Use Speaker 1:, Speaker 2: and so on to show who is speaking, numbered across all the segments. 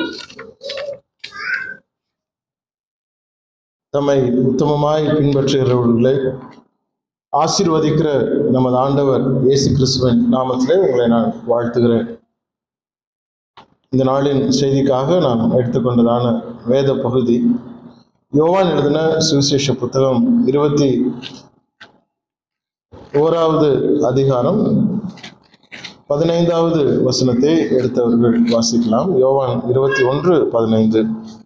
Speaker 1: தம்மை உத்தமமாய் பின்பற்றுகிறவர்களை ஆசீர்வதிக்கிற நமது ஆண்டவர் இயேசு கிறிஸ்துவின் நாமத்திலே உங்களை நான் வாழ்த்துகிறேன் இந்த நாளின் செய்திக்காக நான் எடுத்துக்கொண்டதான வேத பகுதி யோவான் எழுதின சுவிசேஷ புத்தகம் இருபத்தி ஓராவது அதிகாரம் பதினைந்தாவது வசனத்தை எடுத்தவர்கள் வாசிக்கலாம் யோவான் இருபத்தி ஒன்று பதினைந்து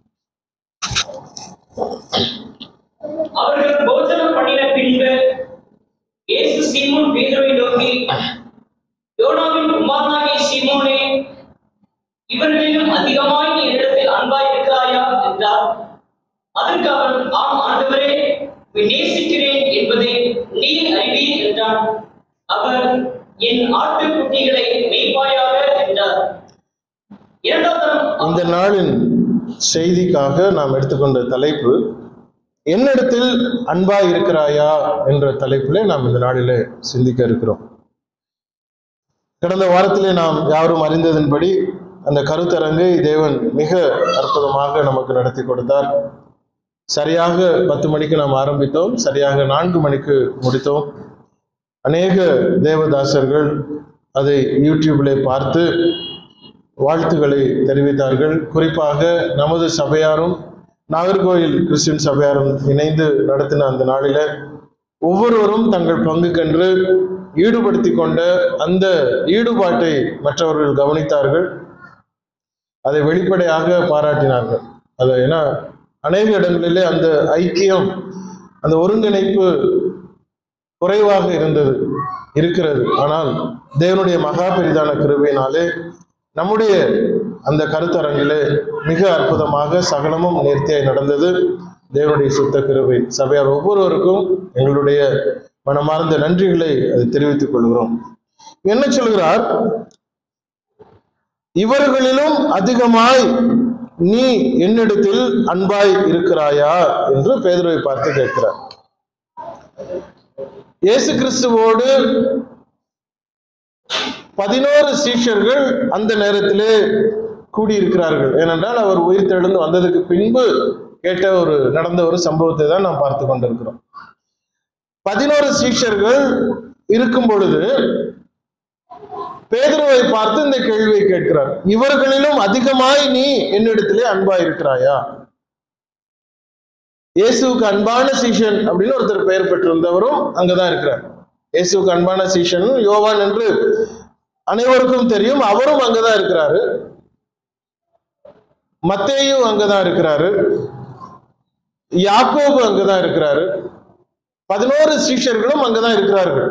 Speaker 2: அவர்கள் போஜனம் பண்ணின பின்பு இயேசு சீமோன் பேதுருவை நோக்கி யோனாவின் குமாரனாகிய சீமோனே இவர்களிலும் அதிகமாய் நீ என்னிடத்தில் அன்பாய் இருக்கிறாயா என்றார் அதற்கு அவன் ஆம் ஆண்டவரே உம்மை நேசிக்கிறேன் என்பதை நீ அறிவீர் என்றான் அவர் என் ஆட்டுக்குட்டிகளை மேய்ப்பாயாக என்றார் இரண்டாம் தரம்
Speaker 1: இந்த நாளின் செய்திக்காக நாம் எடுத்துக்கொண்ட தலைப்பு என்னிடத்தில் அன்பாய் இருக்கிறாயா என்ற தலைப்பிலே நாம் இந்த நாளிலே சிந்திக்க இருக்கிறோம் கடந்த வாரத்திலே நாம் யாரும் அறிந்ததன்படி அந்த கருத்தரங்கை தேவன் மிக அற்புதமாக நமக்கு நடத்தி கொடுத்தார் சரியாக பத்து மணிக்கு நாம் ஆரம்பித்தோம் சரியாக நான்கு மணிக்கு முடித்தோம் அநேக தேவதாசர்கள் அதை யூடியூபிலே பார்த்து வாழ்த்துக்களை தெரிவித்தார்கள் குறிப்பாக நமது சபையாரும் நாகர்கோயில் கிறிஸ்டின் சபையாரும் இணைந்து நடத்தின அந்த நாளில ஒவ்வொருவரும் தங்கள் பங்குக்கென்று ஈடுபடுத்தி கொண்ட அந்த ஈடுபாட்டை மற்றவர்கள் கவனித்தார்கள் அதை வெளிப்படையாக பாராட்டினார்கள் அது ஏன்னா அநேக இடங்களிலே அந்த ஐக்கியம் அந்த ஒருங்கிணைப்பு குறைவாக இருந்தது இருக்கிறது ஆனால் தேவனுடைய மகா பெரிதான கிருபையினாலே நம்முடைய அந்த கருத்தரங்கிலே மிக அற்புதமாக சகலமும் நேர்த்தியாய் நடந்தது தேவனுடைய சுத்த கிருபை சபையார் ஒவ்வொருவருக்கும் எங்களுடைய மனமார்ந்த நன்றிகளை அதை தெரிவித்துக் கொள்கிறோம் என்ன சொல்கிறார் இவர்களிலும் அதிகமாய் நீ என்னிடத்தில் அன்பாய் இருக்கிறாயா என்று பேதுருவை பார்த்து கேட்கிறார் இயேசு கிறிஸ்துவோடு பதினோரு சீஷர்கள் அந்த நேரத்திலே கூடியிருக்கிறார்கள் ஏனென்றால் அவர் உயிர் தெழுந்து வந்ததுக்கு பின்பு கேட்ட ஒரு நடந்த ஒரு சம்பவத்தை தான் நாம் பார்த்து கொண்டிருக்கிறோம் பதினோரு சீஷர்கள் இருக்கும் பொழுது பேதுருவை பார்த்து இந்த கேள்வியை கேட்கிறார் இவர்களிலும் அதிகமாய் நீ என்னிடத்திலே அன்பாய் இருக்கிறாயா இயேசுவுக்கு அன்பான சீஷன் அப்படின்னு ஒருத்தர் பெயர் பெற்றிருந்தவரும் அங்கதான் இருக்கிறார் இயேசுவுக்கு அன்பான சீஷன் யோவான் என்று அனைவருக்கும் தெரியும் அவரும் அங்கதான் இருக்கிறாரு மத்தேயும் அங்கதான் இருக்கிறாரு யாக்கோபு அங்கதான் இருக்கிறாரு பதினோரு சீஷர்களும் அங்கதான் இருக்கிறார்கள்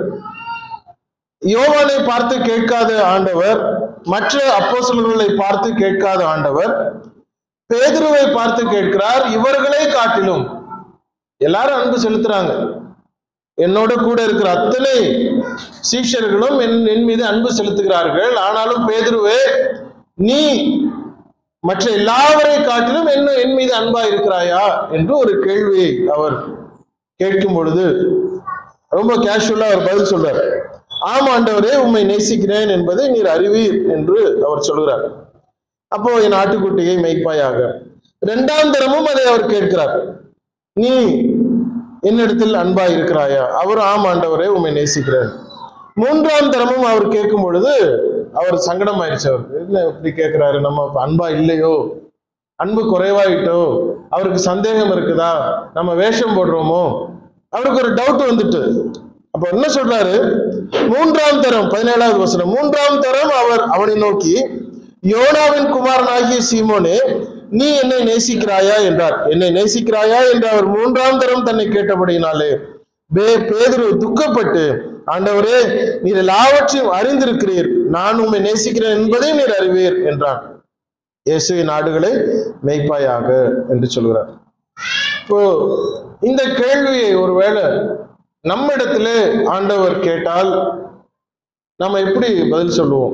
Speaker 1: யோவானை பார்த்து கேட்காத ஆண்டவர் மற்ற அப்போஸ்தலர்களை பார்த்து கேட்காத ஆண்டவர் பேதுருவை பார்த்து கேட்கிறார் இவர்களை காட்டிலும் எல்லாரும் அன்பு செலுத்துறாங்க என்னோட கூட இருக்கிற அத்தனை சீஷர்களும் என் என் மீது அன்பு செலுத்துகிறார்கள் ஆனாலும் பேதுருவே நீ மற்ற எல்லாவரை காட்டிலும் என்ன என் மீது அன்பா இருக்கிறாயா என்று ஒரு கேள்வியை அவர் கேட்கும் பொழுது ரொம்ப கேஷுவலா அவர் பதில் சொல்றார் ஆம் ஆண்டவரே உம்மை நேசிக்கிறேன் என்பதை நீர் அறிவீர் என்று அவர் சொல்கிறார் அப்போ என் ஆட்டுக்குட்டியை மெய்ப்பாயாக இரண்டாம் தரமும் அதை அவர் கேட்கிறார் நீ என்னிடத்தில் அன்பாய் இருக்கிறாயா அவர் ஆம் ஆண்டவரே உம்மை நேசிக்கிறார் மூன்றாம் தரமும் அவர் கேட்கும் பொழுது அவர் சங்கடம் ஆயிடுச்சு அவருக்கு என்ன இப்படி கேட்கிறாரு நம்ம அப்ப அன்பா இல்லையோ அன்பு குறைவாயிட்டோ அவருக்கு சந்தேகம் இருக்குதா நம்ம வேஷம் போடுறோமோ அவருக்கு ஒரு டவுட் வந்துட்டு அப்ப என்ன சொல்றாரு மூன்றாம் தரம் பதினேழாவது வசனம் மூன்றாம் தரம் அவர் அவனை நோக்கி யோனாவின் குமாரனாகிய சீமோனே நீ என்னை நேசிக்கிறாயா என்றார் என்னை நேசிக்கிறாயா என்று அவர் மூன்றாம் தரம் தன்னை கேட்டபடியினாலே பே பேதுரு துக்கப்பட்டு ஆண்டவரே நீர் எல்லாவற்றையும் அறிந்திருக்கிறீர் நான் உம்மை நேசிக்கிறேன் என்பதை நீர் அறிவீர் என்றான் இயேசுவின் நாடுகளை மெய்ப்பாயாக என்று சொல்கிறார் இப்போ இந்த கேள்வியை ஒருவேளை நம்மிடத்திலே ஆண்டவர் கேட்டால் நம்ம எப்படி பதில் சொல்லுவோம்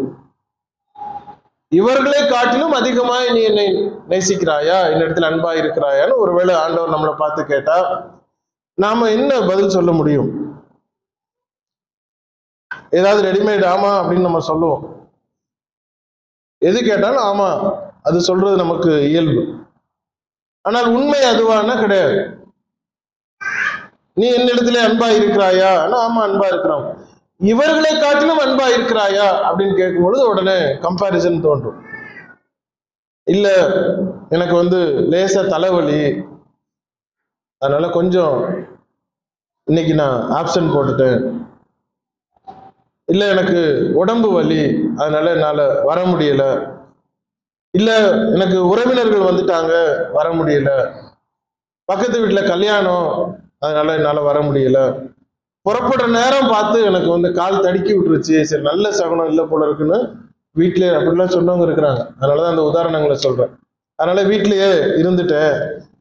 Speaker 1: இவர்களை காட்டிலும் அதிகமாய் நீ என்னை நேசிக்கிறாயா என்னிடத்தில் அன்பா இருக்கிறாயான்னு ஒருவேளை ஆண்டவர் நம்மளை பார்த்து கேட்டா நாம என்ன பதில் சொல்ல முடியும் ஏதாவது ரெடிமேட் ஆமா அப்படின்னு நம்ம சொல்லுவோம் எது கேட்டாலும் ஆமா அது சொல்றது நமக்கு இயல்பு ஆனால் உண்மை அதுவானா கிடையாது நீ என்னிடத்திலே அன்பா இருக்கிறாயா ஆனா ஆமா அன்பா இருக்கிறோம் இவர்களை காட்டிலும் அன்பா இருக்கிறாயா அப்படின்னு கேட்கும் பொழுது உடனே கம்பாரிசன் தோன்றும் இல்ல எனக்கு வந்து லேசா தலைவலி அதனால கொஞ்சம் இன்னைக்கு நான் ஆப்சன்ட் போட்டுட்டேன் இல்ல எனக்கு உடம்பு வலி அதனால என்னால வர முடியல இல்ல எனக்கு உறவினர்கள் வந்துட்டாங்க வர முடியல பக்கத்து வீட்டுல கல்யாணம் அதனால என்னால வர முடியல புறப்படுற நேரம் பார்த்து எனக்கு வந்து கால் தடுக்கி விட்டுருச்சு சரி நல்ல சகுனம் இல்லை போல இருக்குன்னு வீட்டிலே அப்படிலாம் சொன்னவங்க இருக்கிறாங்க அதனாலதான் அந்த உதாரணங்களை சொல்றேன் அதனால வீட்டிலேயே இருந்துட்டேன்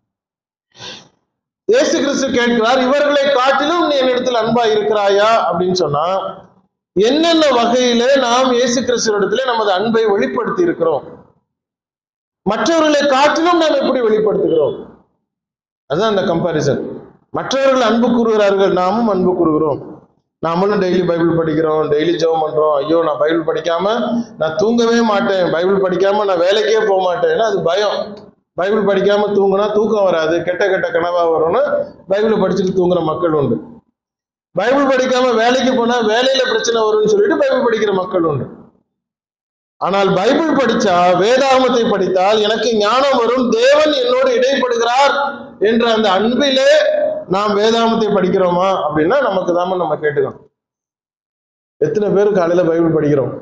Speaker 1: இயேசு கிறிஸ்து கேட்கிறார் இவர்களை காட்டிலும் நீ என்னிடத்தில் அன்பா இருக்கிறாயா அப்படின்னு சொன்னா என்னென்ன வகையிலே நாம் இயேசு கிறிஸ்துவிடத்திலே நமது அன்பை வெளிப்படுத்தி இருக்கிறோம் மற்றவர்களை காட்டிலும் நாம் எப்படி வெளிப்படுத்துகிறோம் அதுதான் அந்த கம்பாரிசன் மற்றவர்கள் அன்பு கூறுகிறார்கள் நாமும் அன்பு கூறுகிறோம் நாமளும் டெய்லி பைபிள் படிக்கிறோம் டெய்லி ஜெபம் பண்றோம் ஐயோ நான் பைபிள் படிக்காம நான் தூங்கவே மாட்டேன் பைபிள் படிக்காம நான் வேலைக்கே போக மாட்டேன் ஏன்னா அது பயம் பைபிள் படிக்காம தூங்குனா தூக்கம் வராது கெட்ட கெட்ட கனவா வரும்னு பைபிளை படிச்சுட்டு தூங்குற மக்கள் உண்டு பைபிள் படிக்காம வேலைக்கு போனா வேலையில பிரச்சனை வரும்னு சொல்லிட்டு பைபிள் படிக்கிற மக்கள் உண்டு ஆனால் பைபிள் படிச்சா வேதாகமத்தை படித்தால் எனக்கு ஞானம் வரும் தேவன் என்னோடு இடைப்படுகிறார் என்ற அந்த அன்பிலே நாம் வேதாகமத்தை படிக்கிறோமா அப்படின்னா நமக்கு தாம நம்ம கேட்டுக்கணும் எத்தனை பேர் காலையில பைபிள் படிக்கிறோம்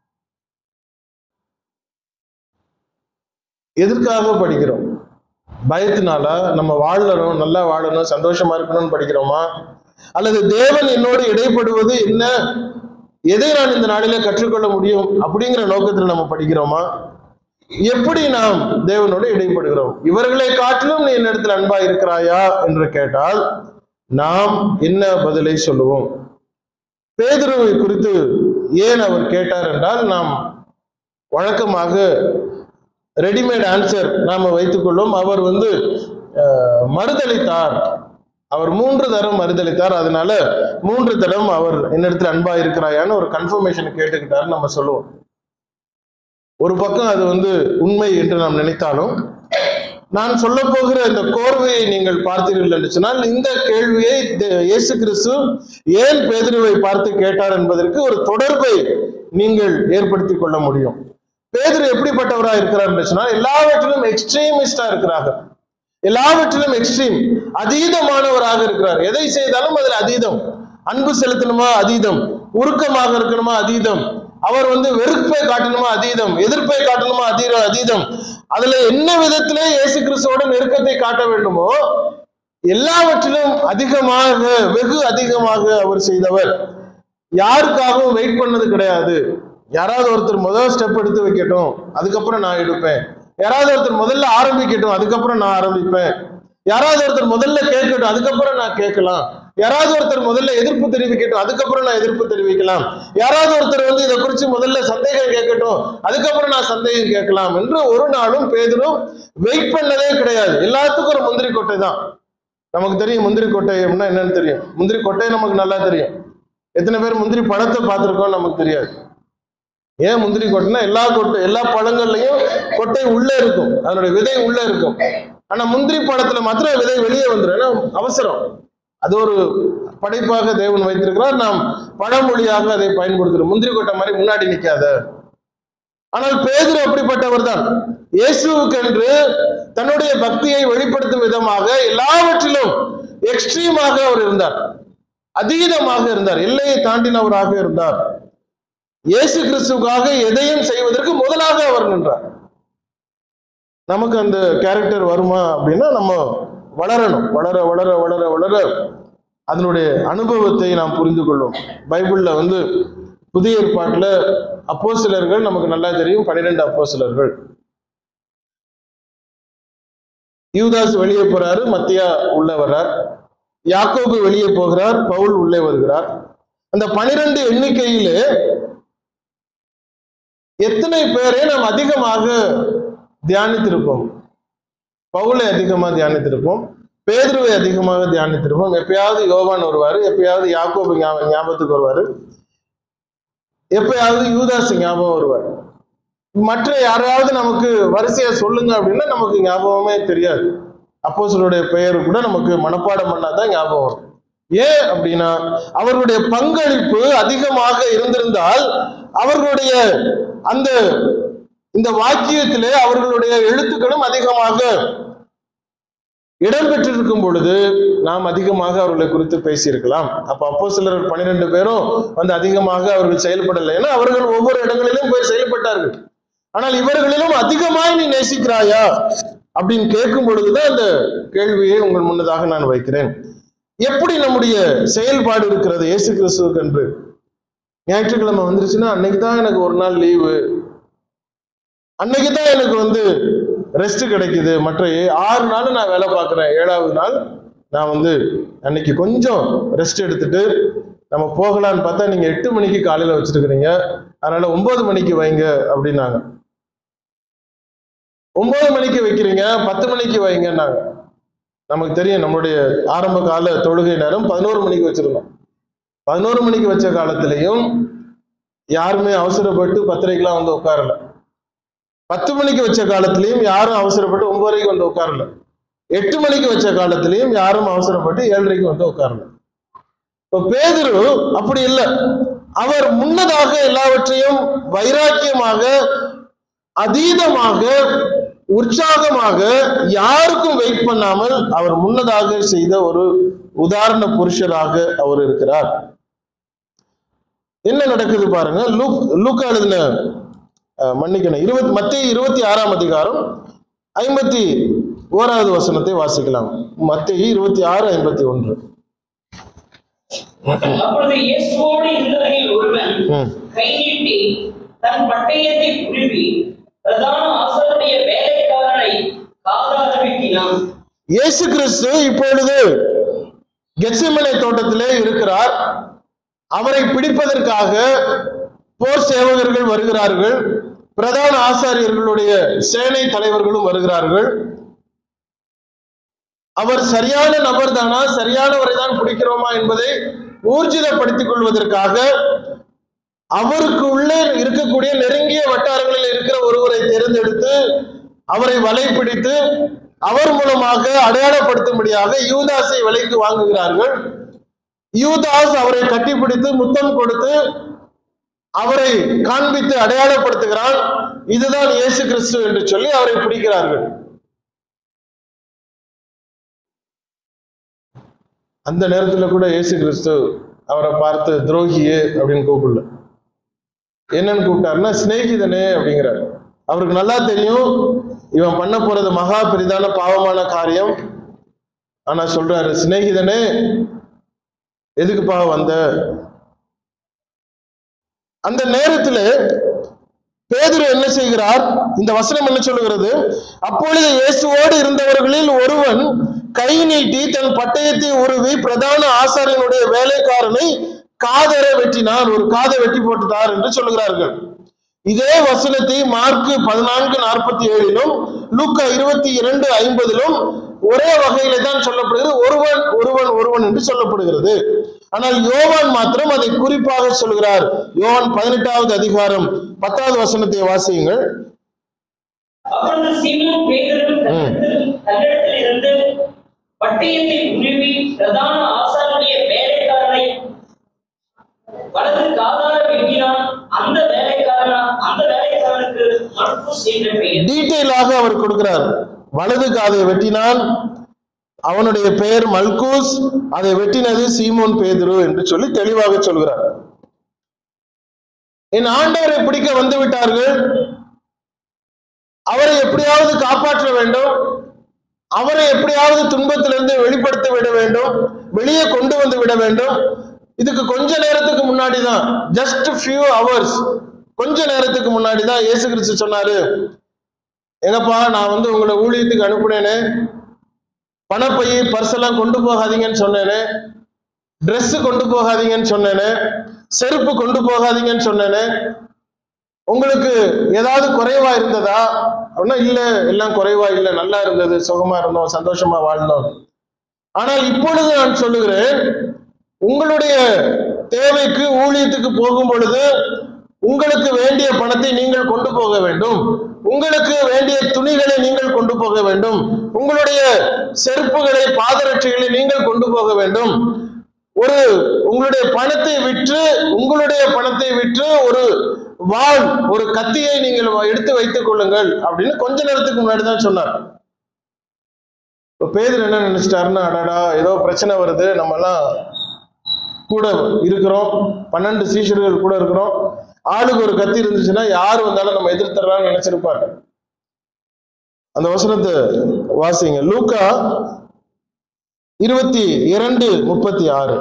Speaker 1: எதற்காக படிக்கிறோம் பயத்தினால நம்ம வாழணும் நல்லா வாழணும் சந்தோஷமா இருக்கணும்னு படிக்கிறோமா அல்லது தேவன் என்னோடு இடைப்படுவது என்ன எதை நான் இந்த நாளிலே கற்றுக்கொள்ள முடியும் அப்படிங்கிற நோக்கத்தில் நம்ம படிக்கிறோமா எப்படி நாம் தேவனோடு இடைப்படுகிறோம் இவர்களை காட்டிலும் நீ என்னிடத்தில் அன்பா இருக்கிறாயா என்று கேட்டால் நாம் என்ன பதிலை சொல்லுவோம் பேதுருவை குறித்து ஏன் அவர் கேட்டார் என்றால் நாம் வழக்கமாக ரெடிமேட் ஆன்சர் நாம வைத்துக்கொள்வோம் அவர் வந்து அஹ், மறுதளித்தார் அவர் மூன்று தரம் மறுதளித்தார் அதனால மூன்று தரம் அவர் என்னிடத்தில் அன்பா இருக்கிறாயான்னு ஒரு கன்ஃபர்மேஷன் கேட்டுக்கிட்டாரு நம்ம சொல்லுவோம் ஒரு பக்கம் அது வந்து உண்மை என்று நாம் நினைத்தாலும் நான் சொல்ல போகிற இந்த கோர்வையை நீங்கள் பார்த்தீர்கள் என்று சொன்னால் இந்த கேள்வியை தே- இயேசு கிறிஸ்து ஏன் பேதுருவை பார்த்து கேட்டார் என்பதற்கு ஒரு தொடர்பை நீங்கள் ஏற்படுத்திக் கொள்ள முடியும் பேதுரு எப்படிப்பட்டவரா இருக்கிறார் என்று சொன்னால் எல்லாவற்றிலும் எக்ஸ்ட்ரீமிஸ்டா இருக்கிறாங்க எல்லாவற்றிலும் எக்ஸ்ட்ரீம் அதீதமானவராக இருக்கிறார் எதை செய்தாலும் அதில் அதீதம் அன்பு செலுத்தணுமா அதீதம் உருக்கமாக இருக்கணுமா அதீதம் அவர் வந்து வெறுப்பை காட்டணுமா அதீதம் எதிர்ப்பை காட்டணுமா அதீத அதீதம் அதுல என்ன விதத்திலே இயேசு கிறிஸ்துவோட நெருக்கத்தை காட்ட வேண்டுமோ எல்லாவற்றிலும் அதிகமாக வெகு அதிகமாக அவர் செய்தவர் யாருக்காகவும் வெயிட் பண்ணது கிடையாது யாராவது ஒருத்தர் முதல் ஸ்டெப் எடுத்து வைக்கட்டும் அதுக்கப்புறம் நான் எடுப்பேன் யாராவது ஒருத்தர் முதல்ல ஆரம்பிக்கட்டும் அதுக்கப்புறம் நான் ஆரம்பிப்பேன் யாராவது ஒருத்தர் முதல்ல கேட்கட்டும் அதுக்கப்புறம் நான் கேட்கலாம் யாராவது ஒருத்தர் முதல்ல எதிர்ப்பு தெரிவிக்கட்டும் அதுக்கப்புறம் நான் எதிர்ப்பு தெரிவிக்கலாம் யாராவது ஒருத்தர் வந்து இதை குறித்து முதல்ல சந்தேகம் கேட்கட்டும் அதுக்கப்புறம் நான் சந்தேகம் கேட்கலாம் என்று ஒரு நாளும் பேதரும் வெயிட் பண்ணதே கிடையாது எல்லாத்துக்கும் ஒரு முந்திரி கொட்டை தான் நமக்கு தெரியும் முந்திரி கொட்டை அப்படின்னா என்னன்னு தெரியும் முந்திரி கொட்டை நமக்கு நல்லா தெரியும் எத்தனை பேர் முந்திரி பழத்தை பார்த்துருக்கோம் நமக்கு தெரியாது ஏன் முந்திரி கொட்டைனா எல்லா கொட்டை எல்லா பழங்கள்லயும் கொட்டை உள்ள இருக்கும் அதனுடைய விதை உள்ள இருக்கும் ஆனா முந்திரி பழத்துல மாத்திரம் விதை வெளியே வந்துடும் ஏன்னா அவசரம் அது ஒரு படைப்பாக தேவன் வைத்திருக்கிறார் நாம் பழமொழியாக அதை பயன்படுத்துறோம் முந்திரி கொட்டை மாதிரி முன்னாடி நிக்காத ஆனால் பேதுரு அப்படிப்பட்டவர் தான் இயேசுவுக்கென்று தன்னுடைய பக்தியை வெளிப்படுத்தும் விதமாக எல்லாவற்றிலும் எக்ஸ்ட்ரீமாக அவர் இருந்தார் அதீதமாக இருந்தார் எல்லையை தாண்டினவராக இருந்தார் இயேசு கிறிஸ்துவுக்காக எதையும் செய்வதற்கு முதலாக அவர் நின்றார் நமக்கு அந்த கேரக்டர் வருமா அப்படின்னா நம்ம வளரணும் வளர வளர வளர வளர அதனுடைய அனுபவத்தை நாம் புரிந்து கொள்ளும் பைபிள்ல வந்து புதிய ஏற்பாட்டுல அப்போஸ்தலர்கள் நமக்கு நல்லா தெரியும் பன்னிரெண்டு அப்போஸ்தலர்கள் யூதாஸ் வெளியே போறாரு மத்தியா உள்ள வர்றார் யாக்கோபு வெளியே போகிறார் பவுல் உள்ளே வருகிறார் அந்த பனிரெண்டு எண்ணிக்கையிலே எத்தனை பேரை நாம் அதிகமாக தியானித்திருப்போம் பவுலை அதிகமாக தியானித்திருப்போம் பேதுருவை அதிகமாக தியானித்திருப்போம் எப்பயாவது யோவான் வருவாரு எப்பயாவது யாக்கோபு ஞாப- ஞாபகத்துக்கு வருவாரு எப்பயாவது யூதாஸ் ஞாபகம் வருவார் மற்ற யாரையாவது நமக்கு வரிசையா சொல்லுங்க அப்படின்னா நமக்கு ஞாபகமே தெரியாது அப்போஸ்தலருடைய பெயர் கூட நமக்கு மனப்பாடம் பண்ணாதான் ஞாபகம் வரும் ஏன் அப்படின்னா அவர்களுடைய பங்களிப்பு அதிகமாக இருந்திருந்தால் அவர்களுடைய அந்த இந்த வாக்கியத்திலே அவர்களுடைய எழுத்துக்களும் அதிகமாக இடம்பெற்றிருக்கும் பொழுது நாம் அதிகமாக அவர்களை குறித்து பேசியிருக்கலாம் அப்ப அப்போ சிலர் பன்னிரெண்டு பேரும் வந்து அதிகமாக அவர்கள் செயல்படலை ஏன்னா அவர்கள் ஒவ்வொரு இடங்களிலும் போய் செயல்பட்டார்கள் ஆனால் இவர்களிலும் அதிகமாய் நீ நேசிக்கிறாயா அப்படின்னு கேட்கும் பொழுதுதான் அந்த கேள்வியை உங்கள் முன்னதாக நான் வைக்கிறேன் எப்படி நம்முடைய செயல்பாடு இருக்கிறது இயேசு கிறிஸ்துவுக்கு என்று ஞாயிற்றுக்கிழமை வந்துருச்சுன்னா அன்னைக்கு தான் எனக்கு ஒரு நாள் லீவு அன்னைக்கு தான் எனக்கு வந்து ரெஸ்ட் கிடைக்குது மற்ற ஏ- ஆறு நாள் நான் வேலை பார்க்குறேன் ஏழாவது நாள் நான் வந்து அன்னைக்கு கொஞ்சம் ரெஸ்ட் எடுத்துட்டு நம்ம போகலான்னு பார்த்தா நீங்க எட்டு மணிக்கு காலையில வச்சிருக்கிறீங்க அதனால ஒன்பது மணிக்கு வைங்க அப்படின்னாங்க ஒன்பது மணிக்கு வைக்கிறீங்க பத்து மணிக்கு வைங்கன்னாங்க நமக்கு தெரியும் நம்மளுடைய ஆரம்ப கால தொழுகை நேரம் பதினோரு மணிக்கு வச்சிருந்தோம் பதினோரு மணிக்கு வச்ச காலத்திலையும் யாருமே அவசரப்பட்டு பத்திரிக்கைலாம் வந்து உட்காரல பத்து மணிக்கு வச்ச காலத்திலையும் யாரும் அவசரப்பட்டு ஒன்பதரைக்கு வந்து உட்காரல எட்டு மணிக்கு வச்ச காலத்திலையும் யாரும் அவசரப்பட்டு ஏழரைக்கு வந்து உட்காரல இப்ப பேதுரு அப்படி இல்லை அவர் முன்னதாக எல்லாவற்றையும் வைராக்கியமாக அதீதமாக உற்சாகமாக யாருக்கும் வெயிட் பண்ணாமல் அவர் முன்னதாக செய்த ஒரு உதாரண புருஷராக அவர் இருக்கிறார் என்ன நடக்குது பாருங்க லூக் லூக்கா எழுதின அஹ், மன்னிக்கணும் இருபத்தி மத்திய இருபத்தி ஆறாம் அதிகாரம் ஐம்பத்தி ஓராவது வசனத்தை வாசிக்கலாம் மத்திய இருபத்தி ஆறு ஐம்பத்தி ஒன்று
Speaker 2: அப்பொழுது இயேசுவோடு இருந்தவரில் ஒருவன்
Speaker 1: ம்.
Speaker 2: கை நீட்டி தன் பட்டயத்தை உருவி பிரதான ஆசாரிய வேலைக்காரனை காதார வெட்டினான்
Speaker 1: இயேசு கிறிஸ்து இப்பொழுது கெத்செமனே தோட்டத்திலே இருக்கிறார் அவரை பிடிப்பதற்காக போர் சேவகர்கள் வருகிறார்கள் பிரதான ஆசாரியர்களுடைய சேனை தலைவர்களும் வருகிறார்கள் அவர் சரியான நபர் தானா சரியானவரை தான் பிடிக்கிறோமா என்பதை ஊர்ஜிதப்படுத்திக் கொள்வதற்காக அவருக்கு உள்ளே இருக்கக்கூடிய நெருங்கிய வட்டாரங்களில் இருக்கிற ஒருவரை தேர்ந்தெடுத்து அவரை வலைப்பிடித்து அவர் மூலமாக அடையாளப்படுத்தும்படியாக யூதாஸை விலைக்கு வாங்குகிறார்கள் யூதாஸ் அவரை கட்டிப்பிடித்து முத்தம் கொடுத்து அவரை காண்பித்து அடையாளப்படுத்துகிறான் இதுதான் இயேசு கிறிஸ்து என்று சொல்லி அவரை பிடிக்கிறார்கள் அந்த நேரத்துல கூட இயேசு கிறிஸ்து அவரை பார்த்து துரோகியே அப்படின்னு கூப்பிடல என்னன்னு கூப்பிட்டாருன்னா சிநேகிதனே அப்படிங்கிறார் அவருக்கு நல்லா தெரியும் இவன் பண்ண போறது மகா பெரிதான பாவமான காரியம் ஆனா சொல்றாரு சிநேகிதனே எதுக்குப்பா வந்த அந்த நேரத்துல பேதுரு என்ன செய்கிறார் இந்த வசனம் என்ன சொல்லுகிறது அப்பொழுது இயேசுவோடு இருந்தவர்களில் ஒருவன் கை நீட்டி தன் பட்டயத்தை உருவி பிரதான ஆசாரியனுடைய வேலைக்காரனை காதரை வெட்டினான் ஒரு காதை வெட்டி போட்டுட்டார் என்று சொல்லுகிறார்கள் இதே வசனத்தை மார்க்கு பதினான்கு நாற்பத்தி ஏழிலும் லூக்கா இருபத்தி இரண்டு ஐம்பதிலும் ஒரே வகையில தான் சொல்லப்படுகிறது ஒருவன் ஒருவன் ஒருவன் என்று சொல்லப்படுகிறது ஆனால் யோவான் மாத்திரம் அதை குறிப்பாக சொல்கிறார் யோவான் பதினெட்டாவது அதிகாரம் பத்தாவது வசனத்தை வாசியுங்கள்
Speaker 2: அப்பொழுது சீமோன் பேதுரு தன்னிடத்தில் தன்னிடத்தில் இருந்து பட்டயத்தை உருவி பிரதான ஆசாரிய வேலைக்காரனை வலது காதார வெட்டினான் அந்த வேலைக்காரனா அந்த வேலைக்காரனுக்கு மல்குஸ் என்ற பெயர்
Speaker 1: டீட்டெயிலாக அவர் கொடுக்கிறார் வலது காதை வெட்டினான் அவனுடைய பெயர் மல்கூஸ் அதை வெட்டினது சீமோன் பேதுரு என்று சொல்லி தெளிவாக சொல்கிறார் என் ஆண்டவரை பிடிக்க வந்து விட்டார்கள் அவரை எப்படியாவது காப்பாற்ற வேண்டும் அவரை எப்படியாவது துன்பத்திலிருந்து வெளிப்படுத்தி விட வேண்டும் வெளியே கொண்டு வந்து விட வேண்டும் இதுக்கு கொஞ்ச நேரத்துக்கு முன்னாடி தான் ஜஸ்ட் ஃபியூ ஹவர்ஸ் கொஞ்ச நேரத்துக்கு முன்னாடி தான் இயேசு கிறிஸ்து சொன்னாரு எங்கப்பா நான் வந்து உங்களை ஊழியத்துக்கு அனுப்புனேனே பணப்பை பர்ஸ் எல்லாம் கொண்டு போகாதீங்கன்னு சொன்னேனே Dress கொண்டு போகாதீங்கன்னு சொன்னேனே செருப்பு கொண்டு போகாதீங்கன்னு சொன்னேனே உங்களுக்கு ஏதாவது குறைவா இருந்ததா அப்படின்னா இல்ல எல்லாம் குறைவா இல்ல நல்லா இருந்தது சுகமா இருந்தோம் சந்தோஷமா வாழ்ந்தோம் ஆனால் இப்பொழுது நான் சொல்லுகிறேன் உங்களுடைய தேவைக்கு ஊழியத்துக்கு போகும் பொழுது உங்களுக்கு வேண்டிய பணத்தை நீங்கள் கொண்டு போக வேண்டும் உங்களுக்கு வேண்டிய துணிகளை நீங்கள் கொண்டு போக வேண்டும் உங்களுடைய செருப்புகளை பாதரட்சைகளை நீங்கள் கொண்டு போக வேண்டும் ஒரு உங்களுடைய பணத்தை விற்று உங்களுடைய பணத்தை விற்று ஒரு வாள் ஒரு கத்தியை நீங்கள் எடுத்து வைத்துக் கொள்ளுங்கள் அப்படின்னு கொஞ்ச நேரத்துக்கு முன்னாடி தான் சொன்னார் இப்ப பேதர் என்ன நினைச்சிட்டாருன்னா அடடா ஏதோ பிரச்சனை வருது நம்ம எல்லாம் கூட இருக்கிறோம் பன்னெண்டு சீஷர்கள் கூட இருக்கிறோம் ஆளுக்கு ஒரு கத்தி இருந்துச்சுன்னா யார் வந்தாலும் நம்ம எதிர்த்தரலாம்னு நினைச்சிருப்பார் அந்த வசனத்தை வாசிங்க லூக்கா இருபத்தி இரண்டு முப்பத்தி ஆறு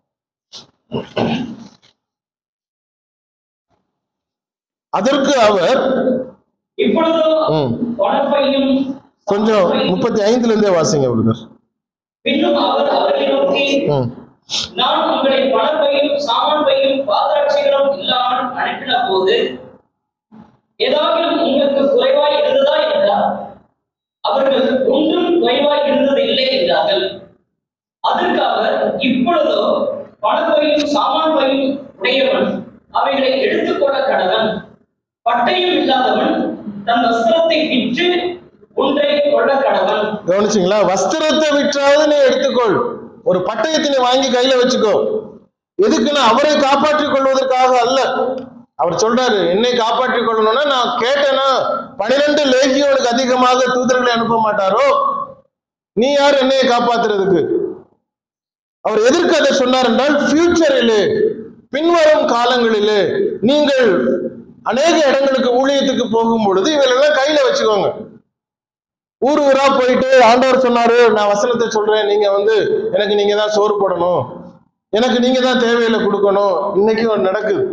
Speaker 1: அதற்கு அவர்
Speaker 2: இப்பொழுதோ
Speaker 1: ம்,
Speaker 2: பணப்பையும்
Speaker 1: கொஞ்சம் முப்பத்தி ஐந்துல இருந்தே வாசிங்க பிரதர்
Speaker 2: பின்னும் அவர் அவர்களை நோக்கி
Speaker 1: ம்
Speaker 2: நான் உங்களை பணப்பையும் சாமான் பையும் பாதரட்சைகளும் இல்லாமல் அனுப்பின போது ஏதாவது உங்களுக்கு குறைவாய் இருந்ததா என்றார் அவர்கள் ஒன்றும் குறைவாய் இருந்தது இல்லை என்றார்கள் அதற்கு அவர் இப்பொழுதோ பணப்பையும் சாமான் பையும் உடையவன் அவைகளை எடுத்துக்கொள்ள கடவன் பட்டயம் இல்லாதவன் தன் வஸ்திரத்தை விற்று ஒன்றை கொள்ள கடவன்
Speaker 1: கவனிச்சிங்களா வஸ்திரத்தை விற்றாவது நீ எடுத்துக்கொள் ஒரு பட்டயத்தை நீ வாங்கி கையில வச்சுக்கோ எதுக்குன்னா அவரை காப்பாற்றிக் கொள்வதற்காக அல்ல அவர் சொல்றாரு என்னை காப்பாற்றிக் கொள்ளணும்னா நான் கேட்டேன்னா பனிரெண்டு லேகியோனுக்கு அதிகமாக தூதர்களை அனுப்ப மாட்டாரோ நீ யார் என்னையை காப்பாத்துறதுக்கு அவர் எதற்கு அதை சொன்னார் என்றால் ஃபியூச்சரிலே பின்வரும் காலங்களிலே நீங்கள் அநேக இடங்களுக்கு ஊழியத்துக்கு போகும் பொழுது இவையெல்லாம் கையில வச்சுக்கோங்க ஊர் ஊரா போயிட்டு ஆண்டவர் சொன்னாரு நான் வசனத்தை சொல்றேன் நீங்க வந்து எனக்கு நீங்க தான் சோறு போடணும் எனக்கு நீங்க தான் தேவையில்லை கொடுக்கணும் இன்னைக்கும் நடக்குது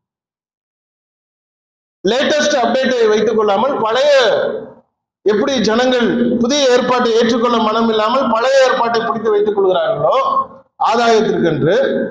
Speaker 1: லேட்டஸ்ட் அப்டேட்டை வைத்துக் கொள்ளாமல் பழைய எப்படி ஜனங்கள் புதிய ஏற்பாட்டை ஏற்றுக்கொள்ள மனம் இல்லாமல் பழைய ஏற்பாட்டை பிடித்து வைத்துக் கொள்கிறார்களோ ஆதாயத்திற்கென்று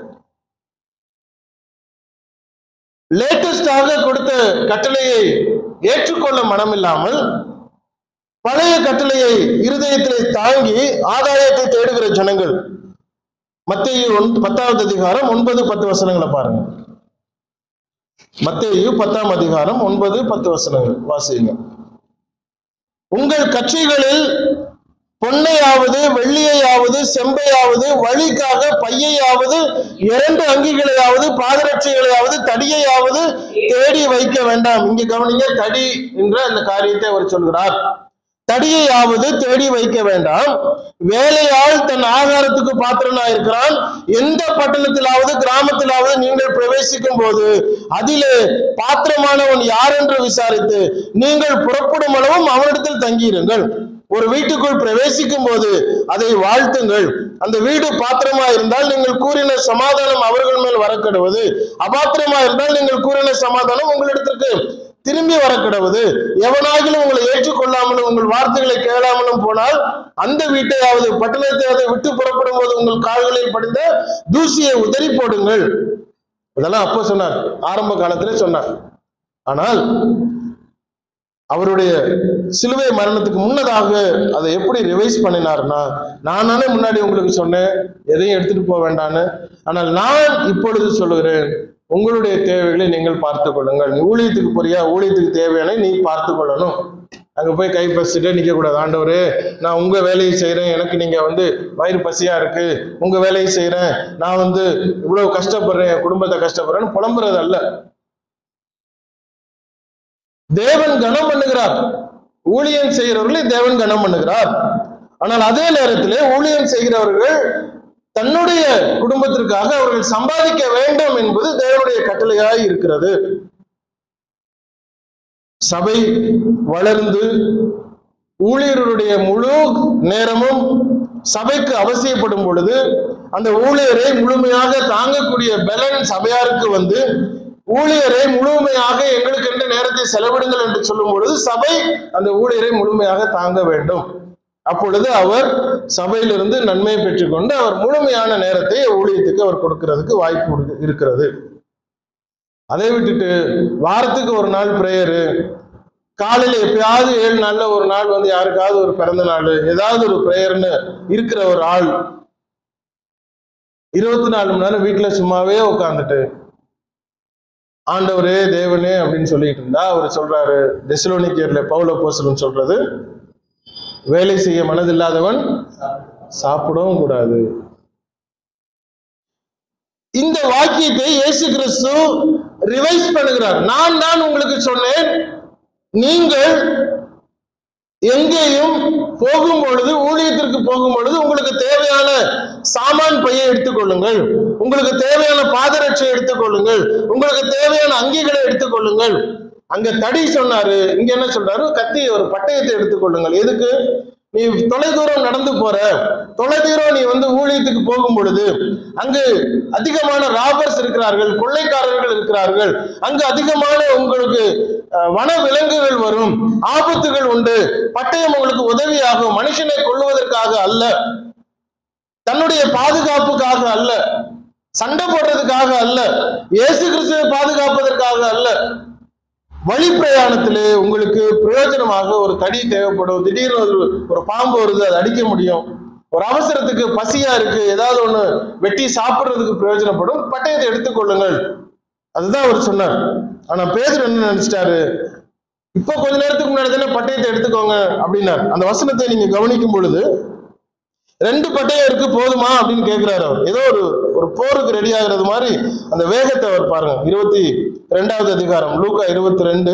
Speaker 1: லேட்டஸ்டாக கொடுத்த கட்டளையை ஏற்றுக்கொள்ள மனம் இல்லாமல் பழைய கட்டளையை இருதயத்திலே தாங்கி ஆதாயத்தை தேடுகிற ஜனங்கள் மத்தேயு ஒன்- பத்தாவது அதிகாரம் ஒன்பது பத்து வசனங்களை பாருங்க மத்தேயு பத்தாம் அதிகாரம் ஒன்பது பத்து வசனங்கள் வாசிங்க உங்கள் கட்சிகளில் பொன்னையாவது வெள்ளியையாவது செம்பையாவது வழிக்காக பையையாவது இரண்டு அங்கிகளையாவது பாதரட்சைகளையாவது தடியையாவது தேடி வைக்க வேண்டாம் இங்க கவனிங்க தடி என்ற அந்த காரியத்தை அவர் சொல்கிறார் தடியையாவது தேடி வைக்க வேண்டாம் வேலையால் தன் ஆகாரத்துக்கு பாத்திரனா இருக்கிறான் எந்த பட்டணத்திலாவது கிராமத்திலாவது நீங்கள் பிரவேசிக்கும் போது அதிலே பாத்திரமானவன் யார் என்று விசாரித்து நீங்கள் புறப்படும் அளவும் அவனிடத்தில் தங்கியிருங்கள் ஒரு வீட்டுக்குள் பிரவேசிக்கும் போது அதை வாழ்த்துங்கள் அந்த வீடு பாத்திரமா இருந்தால் நீங்கள் கூறின சமாதானம் அவர்கள் மேல் வரக்கிடுவது அபாத்திரமா இருந்தால் நீங்கள் கூறின சமாதானம் உங்களிடத்திற்கு திரும்பி வரக்கிடவது எவனாகிலும் உங்களை ஏற்றுக்கொள்ளாமலும் உங்கள் வார்த்தைகளை கேளாமலும் போனால் அந்த வீட்டையாவது பட்டணத்தையாவது விட்டு புறப்படும் போது உங்கள் கால்களில் படிந்த தூசியை உதறி போடுங்கள் இதெல்லாம் அப்போ சொன்னார் ஆரம்ப காலத்திலே சொன்னார் ஆனால் அவருடைய சிலுவை மரணத்துக்கு முன்னதாக அதை எப்படி ரிவைஸ் பண்ணினார்னா நான் தானே முன்னாடி உங்களுக்கு சொன்னேன் எதையும் எடுத்துட்டு போக வேண்டான்னு ஆனால் நான் இப்பொழுது சொல்லுகிறேன் உங்களுடைய தேவைகளை நீங்கள் பார்த்து கொள்ளுங்கள் நீ ஊழியத்துக்கு போறியா ஊழியத்துக்கு தேவையான நீ பார்த்து கொள்ளணும் அங்க போய் கை பசிச்சுட்டே நிக்க கூடாது ஆண்டவரே நான் உங்க வேலையை செய்றேன் எனக்கு நீங்க வந்து வயிறு பசியா இருக்கு உங்க வேலையை செய்றேன் நான் வந்து இவ்வளவு கஷ்டப்படுறேன் என் குடும்பத்தை கஷ்டப்படுறேன்னு புலம்புறது அல்ல தேவன் கனம் பண்ணுகிறார் ஊழியம் செய்கிறவர்களை தேவன் கனம் பண்ணுகிறார் ஆனால் அதே நேரத்திலே ஊழியம் செய்கிறவர்கள் தன்னுடைய குடும்பத்திற்காக அவர்கள் சம்பாதிக்க வேண்டும் என்பது தேவனுடைய கட்டளையாய் இருக்கிறது சபை வளர்ந்து ஊழியர்களுடைய முழு நேரமும் சபைக்கு அவசியப்படும் பொழுது அந்த ஊழியரை முழுமையாக தாங்கக்கூடிய பலன் சபையாருக்கு வந்து ஊழியரை முழுமையாக எங்களுக்கென்று நேரத்தை செலவிடுங்கள் என்று சொல்லும் பொழுது சபை அந்த ஊழியரை முழுமையாக தாங்க வேண்டும் அப்பொழுது அவர் சபையிலிருந்து நன்மை பெற்றுக்கொண்டு அவர் முழுமையான நேரத்தை ஊழியத்துக்கு அவர் கொடுக்கிறதுக்கு வாய்ப்பு இருக்கு- இருக்கிறது அதை விட்டுட்டு வாரத்துக்கு ஒரு நாள் பிரேயரு காலையில எப்பயாவது ஏழு நாள்ல ஒரு நாள் வந்து யாருக்காவது ஒரு பிறந்த நாள் ஏதாவது ஒரு பிரேயர்னு இருக்கிற ஒரு ஆள் இருபத்தி நாலு மணி நேரம் வீட்டுல சும்மாவே உட்காந்துட்டு ஆண்டவரே தேவனே அப்படின்னு சொல்லிட்டு இருந்தா அவர் சொல்றாரு தெசலோனிக்கேர்ல பவுல போசலன் சொல்றது வேலை செய்ய மனதில்லாதவன் சாப்பிடவும் கூடாது இந்த வாக்கியத்தை இயேசு கிறிஸ்து ரிவைஸ் பண்ணுகிறார் நான் தான் உங்களுக்கு சொன்னேன் நீங்கள் எங்கேயும் போகும் பொழுது ஊழியத்திற்கு போகும் பொழுது உங்களுக்கு தேவையான சாமான் பையை எடுத்துக்கொள்ளுங்கள் உங்களுக்கு தேவையான பாதரட்சை எடுத்துக்கொள்ளுங்கள் உங்களுக்கு தேவையான அங்கிகளை எடுத்துக்கொள்ளுங்கள் அங்க தடி சொன்னாரு இங்க என்ன சொல்றாரு கத்தி ஒரு பட்டயத்தை எடுத்துக்கொள்ளுங்கள் எதுக்கு நீ தொலைதூரம் நடந்து போற தொலைதூரம் நீ வந்து ஊழியத்துக்கு போகும் பொழுது அங்கு அதிகமான ராபர்ஸ் இருக்கிறார்கள் கொள்ளைக்காரர்கள் இருக்கிறார்கள் அங்கு அதிகமான உங்களுக்கு அஹ், வன விலங்குகள் வரும் ஆபத்துகள் உண்டு பட்டயம் உங்களுக்கு உதவியாகும் மனுஷனை கொள்ளுவதற்காக அல்ல தன்னுடைய பாதுகாப்புக்காக அல்ல சண்டை போடுறதுக்காக அல்ல இயேசு கிறிஸ்துவை பாதுகாப்பதற்காக அல்ல வழி பிரயாணத்திலே உங்களுக்கு பிரயோஜனமாக ஒரு தடி தேவைப்படும் திடீர்னு ஒரு ஒரு பாம்பு வருது அதை அடிக்க முடியும் ஒரு அவசரத்துக்கு பசியா இருக்கு ஏதாவது ஒண்ணு வெட்டி சாப்பிடுறதுக்கு பிரயோஜனப்படும் பட்டயத்தை எடுத்துக்கொள்ளுங்கள் அதுதான் அவர் சொன்னார் ஆனா பேதர் என்ன நினைச்சிட்டாரு இப்போ கொஞ்ச நேரத்துக்கு முன்னாடி தானே பட்டயத்தை எடுத்துக்கோங்க அப்படின்னார் அந்த வசனத்தை நீங்க கவனிக்கும் பொழுது ரெண்டு பட்டயம் இருக்கு போதுமா அப்படின்னு கேட்கிறாரு அவர் ஏதோ ஒரு ஒரு போருக்கு ரெடி ஆகுறது மாதிரி அந்த வேகத்தை அவர் பாருங்க இருபத்தி ரெண்டாவது அதிகாரம் லூக்கா இருபத்தி ரெண்டு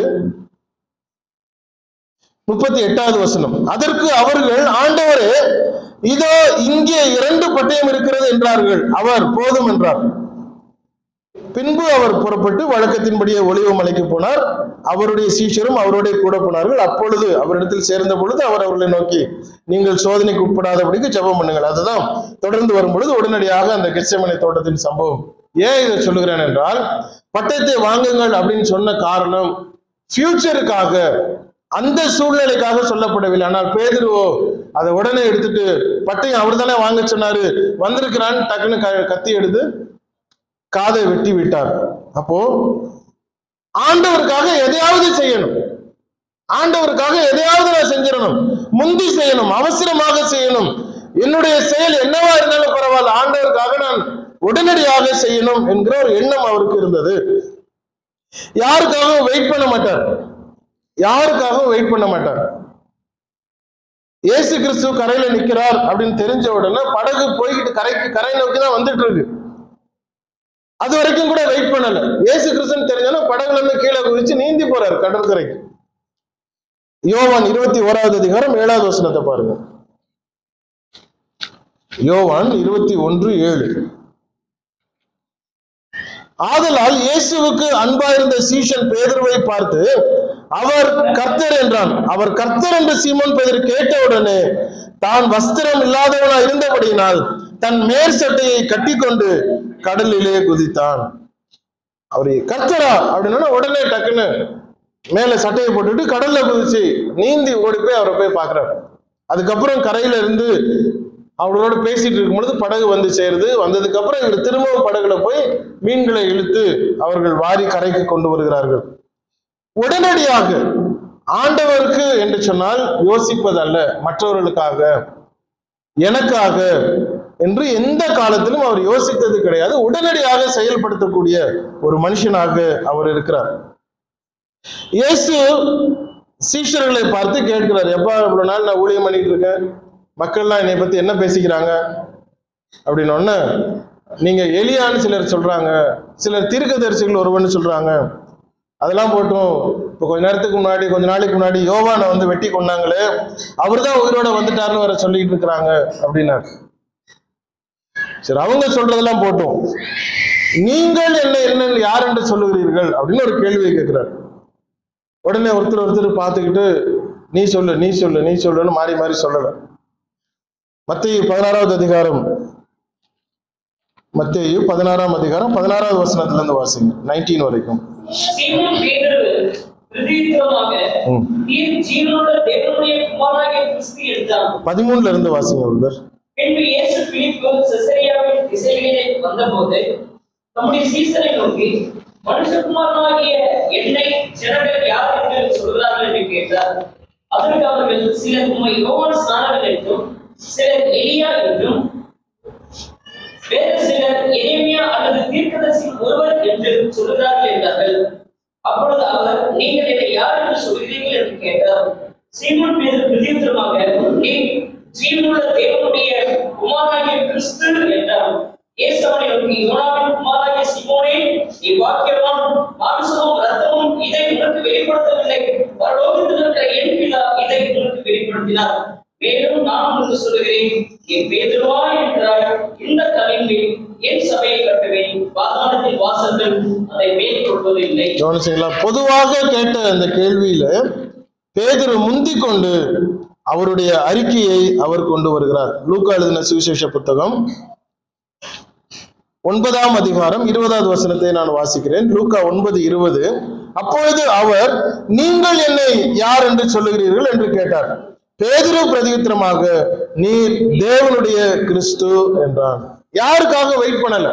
Speaker 1: முப்பத்தி எட்டாவது வசனம் அதற்கு அவர்கள் ஆண்டவரே இதோ இங்கே இரண்டு பட்டயம் இருக்கிறது என்றார்கள் அவர் போதும் என்றார் பின்பு அவர் புறப்பட்டு வழக்கத்தின்படியே ஒளிவு மலைக்கு போனார் அவருடைய சீஷரும் அவரோட கூட போனார்கள் அப்பொழுது அவரிடத்தில் சேர்ந்த பொழுது அவர் அவர்களை நோக்கி நீங்கள் சோதனைக்கு உட்படாதபடிக்கு ஜெபம் பண்ணுங்கள் அதுதான் தொடர்ந்து வரும் பொழுது உடனடியாக அந்த கெச்சமனை தோட்டத்தின் சம்பவம் ஏன் இதை சொல்லுகிறேன் என்றால் பட்டயத்தை வாங்குங்கள் அப்படின்னு சொன்ன காரணம் ஃபியூச்சருக்காக அந்த சூழ்நிலைக்காக சொல்லப்படவில்லை ஆனால் பேதுருவோ அதை உடனே எடுத்துட்டு பட்டயம் அவர் தானே வாங்க சொன்னாரு வந்திருக்கிறான்னு டக்குன்னு க- கத்தி எடுத்து காதை வெட்டி விட்டார் அப்போ ஆண்டவருக்காக எதையாவது செய்யணும் ஆண்டவருக்காக எதையாவது நான் செஞ்சிடணும் முந்தி செய்யணும் அவசரமாக செய்யணும் என்னுடைய செயல் என்னவா இருந்தாலும் பரவாயில்ல ஆண்டவருக்காக நான் உடனடியாக செய்யணும் என்கிற ஒரு எண்ணம் அவருக்கு இருந்தது யாருக்காகவும் வெயிட் பண்ண மாட்டார் யாருக்காகவும் வெயிட் பண்ண மாட்டார் இயேசு கிறிஸ்து கரையில நிக்கிறார் அப்படின்னு தெரிஞ்ச உடனே படகு போய்கிட்டு கரைக்கு கரை நோக்கி தான் வந்துட்டு இருக்கு அது வரைக்கும் கூட வெயிட் பண்ணல இயேசு கிறிஸ்துன்னு தெரிஞ்சோன்னா படகுல இருந்து கீழே குதிச்சு நீந்தி போறாரு கடற்கரைக்கு யோவான் இருபத்தி ஓராவது அதிகாரம் ஏழாவது வசனத்தை பாருங்க யோவான் இருபத்தி ஒன்று ஏழு ஆதலால் இயேசுவுக்கு அன்பாயிருந்த சீஷன் பேதுருவை பார்த்து அவர் கர்த்தர் என்றான் அவர் கர்த்தர் என்று சீமோன் பேதுரு கேட்டவுடனே தான் வஸ்திரம் இல்லாதவனா இருந்தபடியினால் தன் மேற் சட்டையை கட்டிக்கொண்டு கடலிலே குதித்தான் அவரு கர்த்தரா அப்படின்னா உடனே டக்குன்னு மேல சட்டையை போட்டுட்டு கடல்ல குதிச்சு நீந்தி ஓடி போய் அவரை போய் பார்க்கறாரு அதுக்கப்புறம் கரையில இருந்து அவர்களோட பேசிட்டு இருக்கும் பொழுது படகு வந்து சேருது வந்ததுக்கு அப்புறம் இவர் திரும்பவும் படகுல போய் மீன்களை இழுத்து அவர்கள் வாரி கரைக்கு கொண்டு வருகிறார்கள் உடனடியாக ஆண்டவருக்கு என்று சொன்னால் யோசிப்பதல்ல மற்றவர்களுக்காக எனக்காக என்று எந்த காலத்திலும் அவர் யோசித்தது கிடையாது உடனடியாக செயல்படுத்தக்கூடிய ஒரு மனுஷனாக அவர் இருக்கிறார் இயேசு சீஷர்களை பார்த்து கேட்கிறார் எப்பா இவ்வளவு நாள் நான் ஊழியம் பண்ணிட்டு இருக்கேன் மக்கள்லாம் என்னை பத்தி என்ன பேசிக்கிறாங்க அப்படின்னு ஒண்ணு நீங்க எலியான்னு சிலர் சொல்றாங்க சிலர் தீர்க்கதரிசிகள் ஒருவன்னு சொல்றாங்க அதெல்லாம் போட்டும் இப்போ கொஞ்ச நேரத்துக்கு முன்னாடி கொஞ்ச நாளைக்கு முன்னாடி யோவானை வந்து வெட்டி கொண்டாங்களே அவர்தான் உயிரோட வந்துட்டாருன்னு வர சொல்லிட்டு இருக்கிறாங்க அப்படின்னாரு சரி அவங்க சொல்றதெல்லாம் போட்டும் நீங்கள் என்ன என்ன யார் என்று சொல்லுகிறீர்கள் அப்படின்னு ஒரு கேள்வியை கேட்கிறார் உடனே ஒருத்தர் ஒருத்தர் பார்த்துக்கிட்டு நீ சொல்லு நீ சொல்லு நீ சொல்லுன்னு மாறி மாறி சொல்லல மத்திய பதினாறாவது அதிகாரம் மத்தேயு பதினாறாம் அதிகாரம் பதினாறாவது வசனத்துல இருந்து வாசிங்க நைன்டீன் வரைக்கும்
Speaker 2: சீமோன் பேதுரு பிரதியுத்தரமாக
Speaker 1: ம்.
Speaker 2: நீர் ஜீவனுள்ள தேவனுடைய குமாரனாகிய கிறிஸ்து என்றான்
Speaker 1: பதிமூணுல இருந்து வாசிங்க ஒருத்தர்
Speaker 2: பின்பு இயேசு பிலிப்பு செசரியாவின் திசைகளிலே வந்தபோது நம்முடைய சீசரை நோக்கி மனுஷகுமாரனாகிய என்னை ஜனங்கள் யார் என்று சொல்கிறார்கள் என்று கேட்டார் அதற்கு அவர்கள் சிலர் உம்மை யோவான் ஸ்நானகன் என்றும் சிலர் எலியா என்றும் வேறு சிலர் எரேமியா அல்லது தீர்க்கதரிசி ஒருவர் என்று சொல்லுகிறார்கள் என்றார்கள் அப்பொழுது அவர் நீங்கள் என்னை யார் என்று சொல்கிறீர்கள் என்று கேட்டார் சீமோன் பேதர் பிரதியுத்தரமாக நீ ஜீவனுள்ள தேவனுடைய குமாராகிய கிறிஸ்து என்றார் இயேசு அவனை நோக்கி யோனாவின் குமாராகிய சீமோனே நீ வாக்கியவான் மாம்சமும் ரத்தமும் இதை உனக்கு வெளிப்படுத்தவில்லை பரலோகத்தில் இருக்கிற என் பிதா இதை உனக்கு வெளிப்படுத்தினார் மேலும் நான் உனக்கு சொல்லுகிறேன் நீ பேதுருவா என்கிறாய் இந்த கலிங்கில் என் சபையை கட்டுவேன் பாதாளத்தின் வாசல்கள் அதை மேற்கொள்வதில்லை
Speaker 1: கவனிச்சீங்களா பொதுவாக கேட்ட அந்த கேள்வியில பேதுரு முந்திக் கொண்டு அவருடைய அறிக்கையை அவர் கொண்டு வருகிறார் லூக்கா எழுதின சுவிசேஷ புத்தகம் ஒன்பதாம் அதிகாரம் இருபதாவது வசனத்தை நான் வாசிக்கிறேன் லூக்கா ஒன்பது இருபது அப்பொழுது அவர் நீங்கள் என்னை யார் என்று சொல்லுகிறீர்கள் என்று கேட்டார் பேதுரு பிரதியுத்தரமாக நீர் தேவனுடைய கிறிஸ்து என்றான் யாருக்காக வெயிட் பண்ணல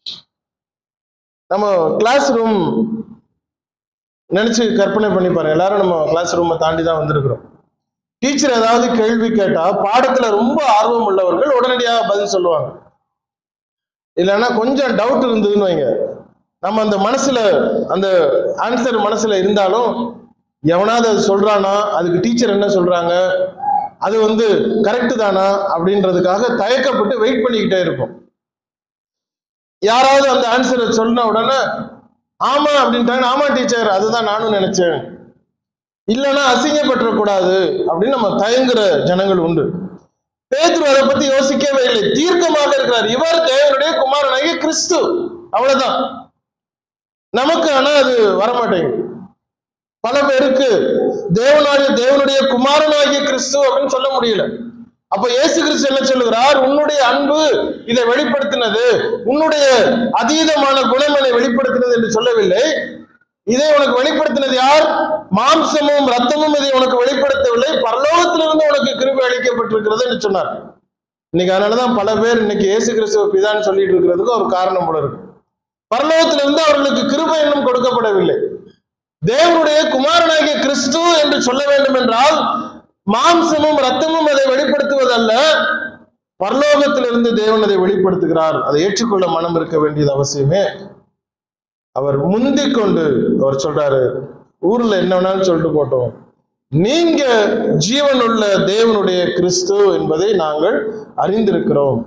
Speaker 1: நம்ம கிளாஸ் ரூம் நினைச்சு கற்பனை பண்ணி பாருங்க எல்லாரும் நம்ம கிளாஸ் ரூமை தாண்டி தான் வந்திருக்கிறோம் டீச்சர் ஏதாவது கேள்வி கேட்டா பாடத்துல ரொம்ப ஆர்வம் உள்ளவர்கள் உடனடியாக பதில் சொல்லுவாங்க இல்லைன்னா கொஞ்சம் டவுட் இருந்ததுன்னு வைங்க நம்ம அந்த மனசுல அந்த ஆன்சர் மனசுல இருந்தாலும் எவனாவது அது சொல்றானா அதுக்கு டீச்சர் என்ன சொல்றாங்க அது வந்து கரெக்டு தானா அப்படின்றதுக்காக தயக்கப்பட்டு வெயிட் பண்ணிக்கிட்டே இருப்போம் யாராவது அந்த ஆன்சரை சொன்ன உடனே ஆமா அப்படின்ட்டாங்க ஆமா டீச்சர் அதுதான் நானும் நினைச்சேன் இல்லைன்னா அசிங்கப்பட்டுறக்கூடாது அப்படின்னு நம்ம தயங்குற ஜனங்கள் உண்டு பேதுரு அதை பத்தி யோசிக்கவே இல்லை தீர்க்கமாக இருக்கிறார் இவர் தேவனுடைய குமாரனாகிய கிறிஸ்து அவ்வளவுதான் நமக்கு ஆனா அது வரமாட்டேங்குது பல பேருக்கு தேவனாகிய தேவனுடைய குமாரனாகிய கிறிஸ்து அப்படின்னு சொல்ல முடியல அப்ப இயேசு கிறிஸ்து என்ன சொல்லுகிறார் உன்னுடைய அன்பு இதை வெளிப்படுத்தினது உன்னுடைய அதீதமான குணம் என்னை வெளிப்படுத்தினது என்று சொல்லவில்லை இதை உனக்கு வெளிப்படுத்தினது யார் மாம்சமும் ரத்தமும் இதை உனக்கு வெளிப்படுத்தவில்லை பரலோகத்திலிருந்து உனக்கு கிருபை அளிக்கப்பட்டிருக்கிறது என்று சொன்னார் இன்னைக்கு அதனாலதான் பல பேர் இன்னைக்கு இயேசு கிறிஸ்துவ பிதான்னு சொல்லிட்டு இருக்கிறதுக்கு ஒரு காரணம் போல இருக்கு பரலோகத்திலிருந்து அவர்களுக்கு கிருபை இன்னும் கொடுக்கப்படவில்லை தேவனுடைய குமாரனாகிய கிறிஸ்து என்று சொல்ல வேண்டும் என்றால் மாம்சமும் ரத்தமும் அதை வெளிப்படுத்துவதல்ல பரலோகத்திலிருந்து தேவன் அதை வெளிப்படுத்துகிறார் அதை ஏற்றுக்கொள்ள மனம் இருக்க வேண்டியது அவசியமே அவர் முந்திக் கொண்டு அவர் சொல்றாரு ஊர்ல என்ன வேணாலும் சொல்லிட்டு போட்டோம் நீங்க ஜீவனுள்ள தேவனுடைய கிறிஸ்து என்பதை நாங்கள் அறிந்திருக்கிறோம்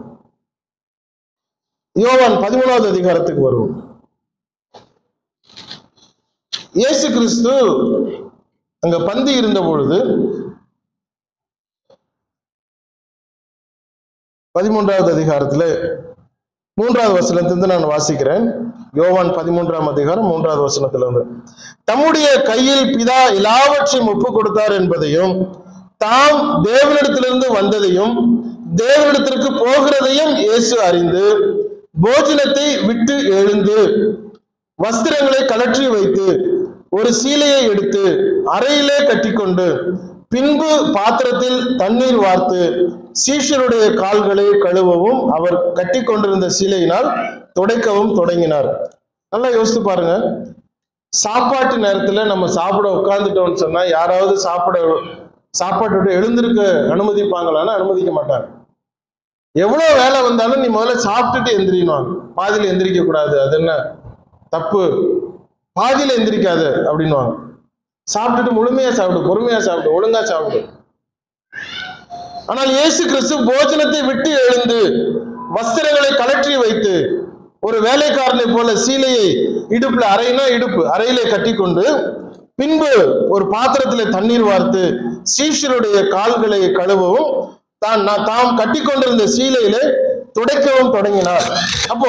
Speaker 1: யோவான் பதிமூணாவது அதிகாரத்துக்கு வருவோம் இயேசு கிறிஸ்து அங்க பந்தி இருந்த பொழுது பதிமூன்றாவது அதிகாரத்துல மூன்றாவது வசனத்திலிருந்து நான் வாசிக்கிறேன் யோவான் பதிமூன்றாம் அதிகாரம் மூன்றாவது வசனத்திலிருந்து தம்முடைய கையில் பிதா எல்லாவற்றையும் ஒப்பு கொடுத்தார் என்பதையும் தாம் தேவனிடத்திலிருந்து வந்ததையும் தேவனிடத்திற்கு போகிறதையும் இயேசு அறிந்து போஜனத்தை விட்டு எழுந்து வஸ்திரங்களை கலற்றி வைத்து ஒரு சீலையை எடுத்து அறையிலே கட்டிக்கொண்டு பின்பு பாத்திரத்தில் தண்ணீர் வார்த்து சீஷருடைய கால்களை கழுவவும் அவர் கட்டி கொண்டிருந்த சீலையினால் துடைக்கவும் தொடங்கினார் நல்லா யோசித்து பாருங்க சாப்பாட்டு நேரத்துல நம்ம சாப்பிட உட்கார்ந்துட்டோம்னு சொன்னா யாராவது சாப்பிட சாப்பாட்டு விட்டு எழுந்திருக்க அனுமதிப்பாங்களான்னு அனுமதிக்க மாட்டாங்க எவ்வளவு வேலை வந்தாலும் நீ முதல்ல சாப்பிட்டுட்டு எந்திரிக்கணும் பாதியில எந்திரிக்க கூடாது அது என்ன தப்பு பாதியில எந்திரிக்காது அப்படின்னுவாங்க சாப்பிட்டுட்டு முழுமையா சாப்பிடு பொறுமையா சாப்பிடு ஒழுங்கா சாப்பிடு ஆனால் இயேசு கிறிஸ்து போஜனத்தை விட்டு எழுந்து வஸ்திரங்களை கலற்றி வைத்து ஒரு வேலைக்காரனை போல சீலையை இடுப்புல அறைனா இடுப்பு அறையிலே கட்டிக்கொண்டு பின்பு ஒரு பாத்திரத்திலே தண்ணீர் வார்த்து சீஷருடைய கால்களை கழுவவும் தான் நான் தாம் கட்டிக்கொண்டிருந்த சீலையிலே துடைக்கவும் தொடங்கினார் அப்போ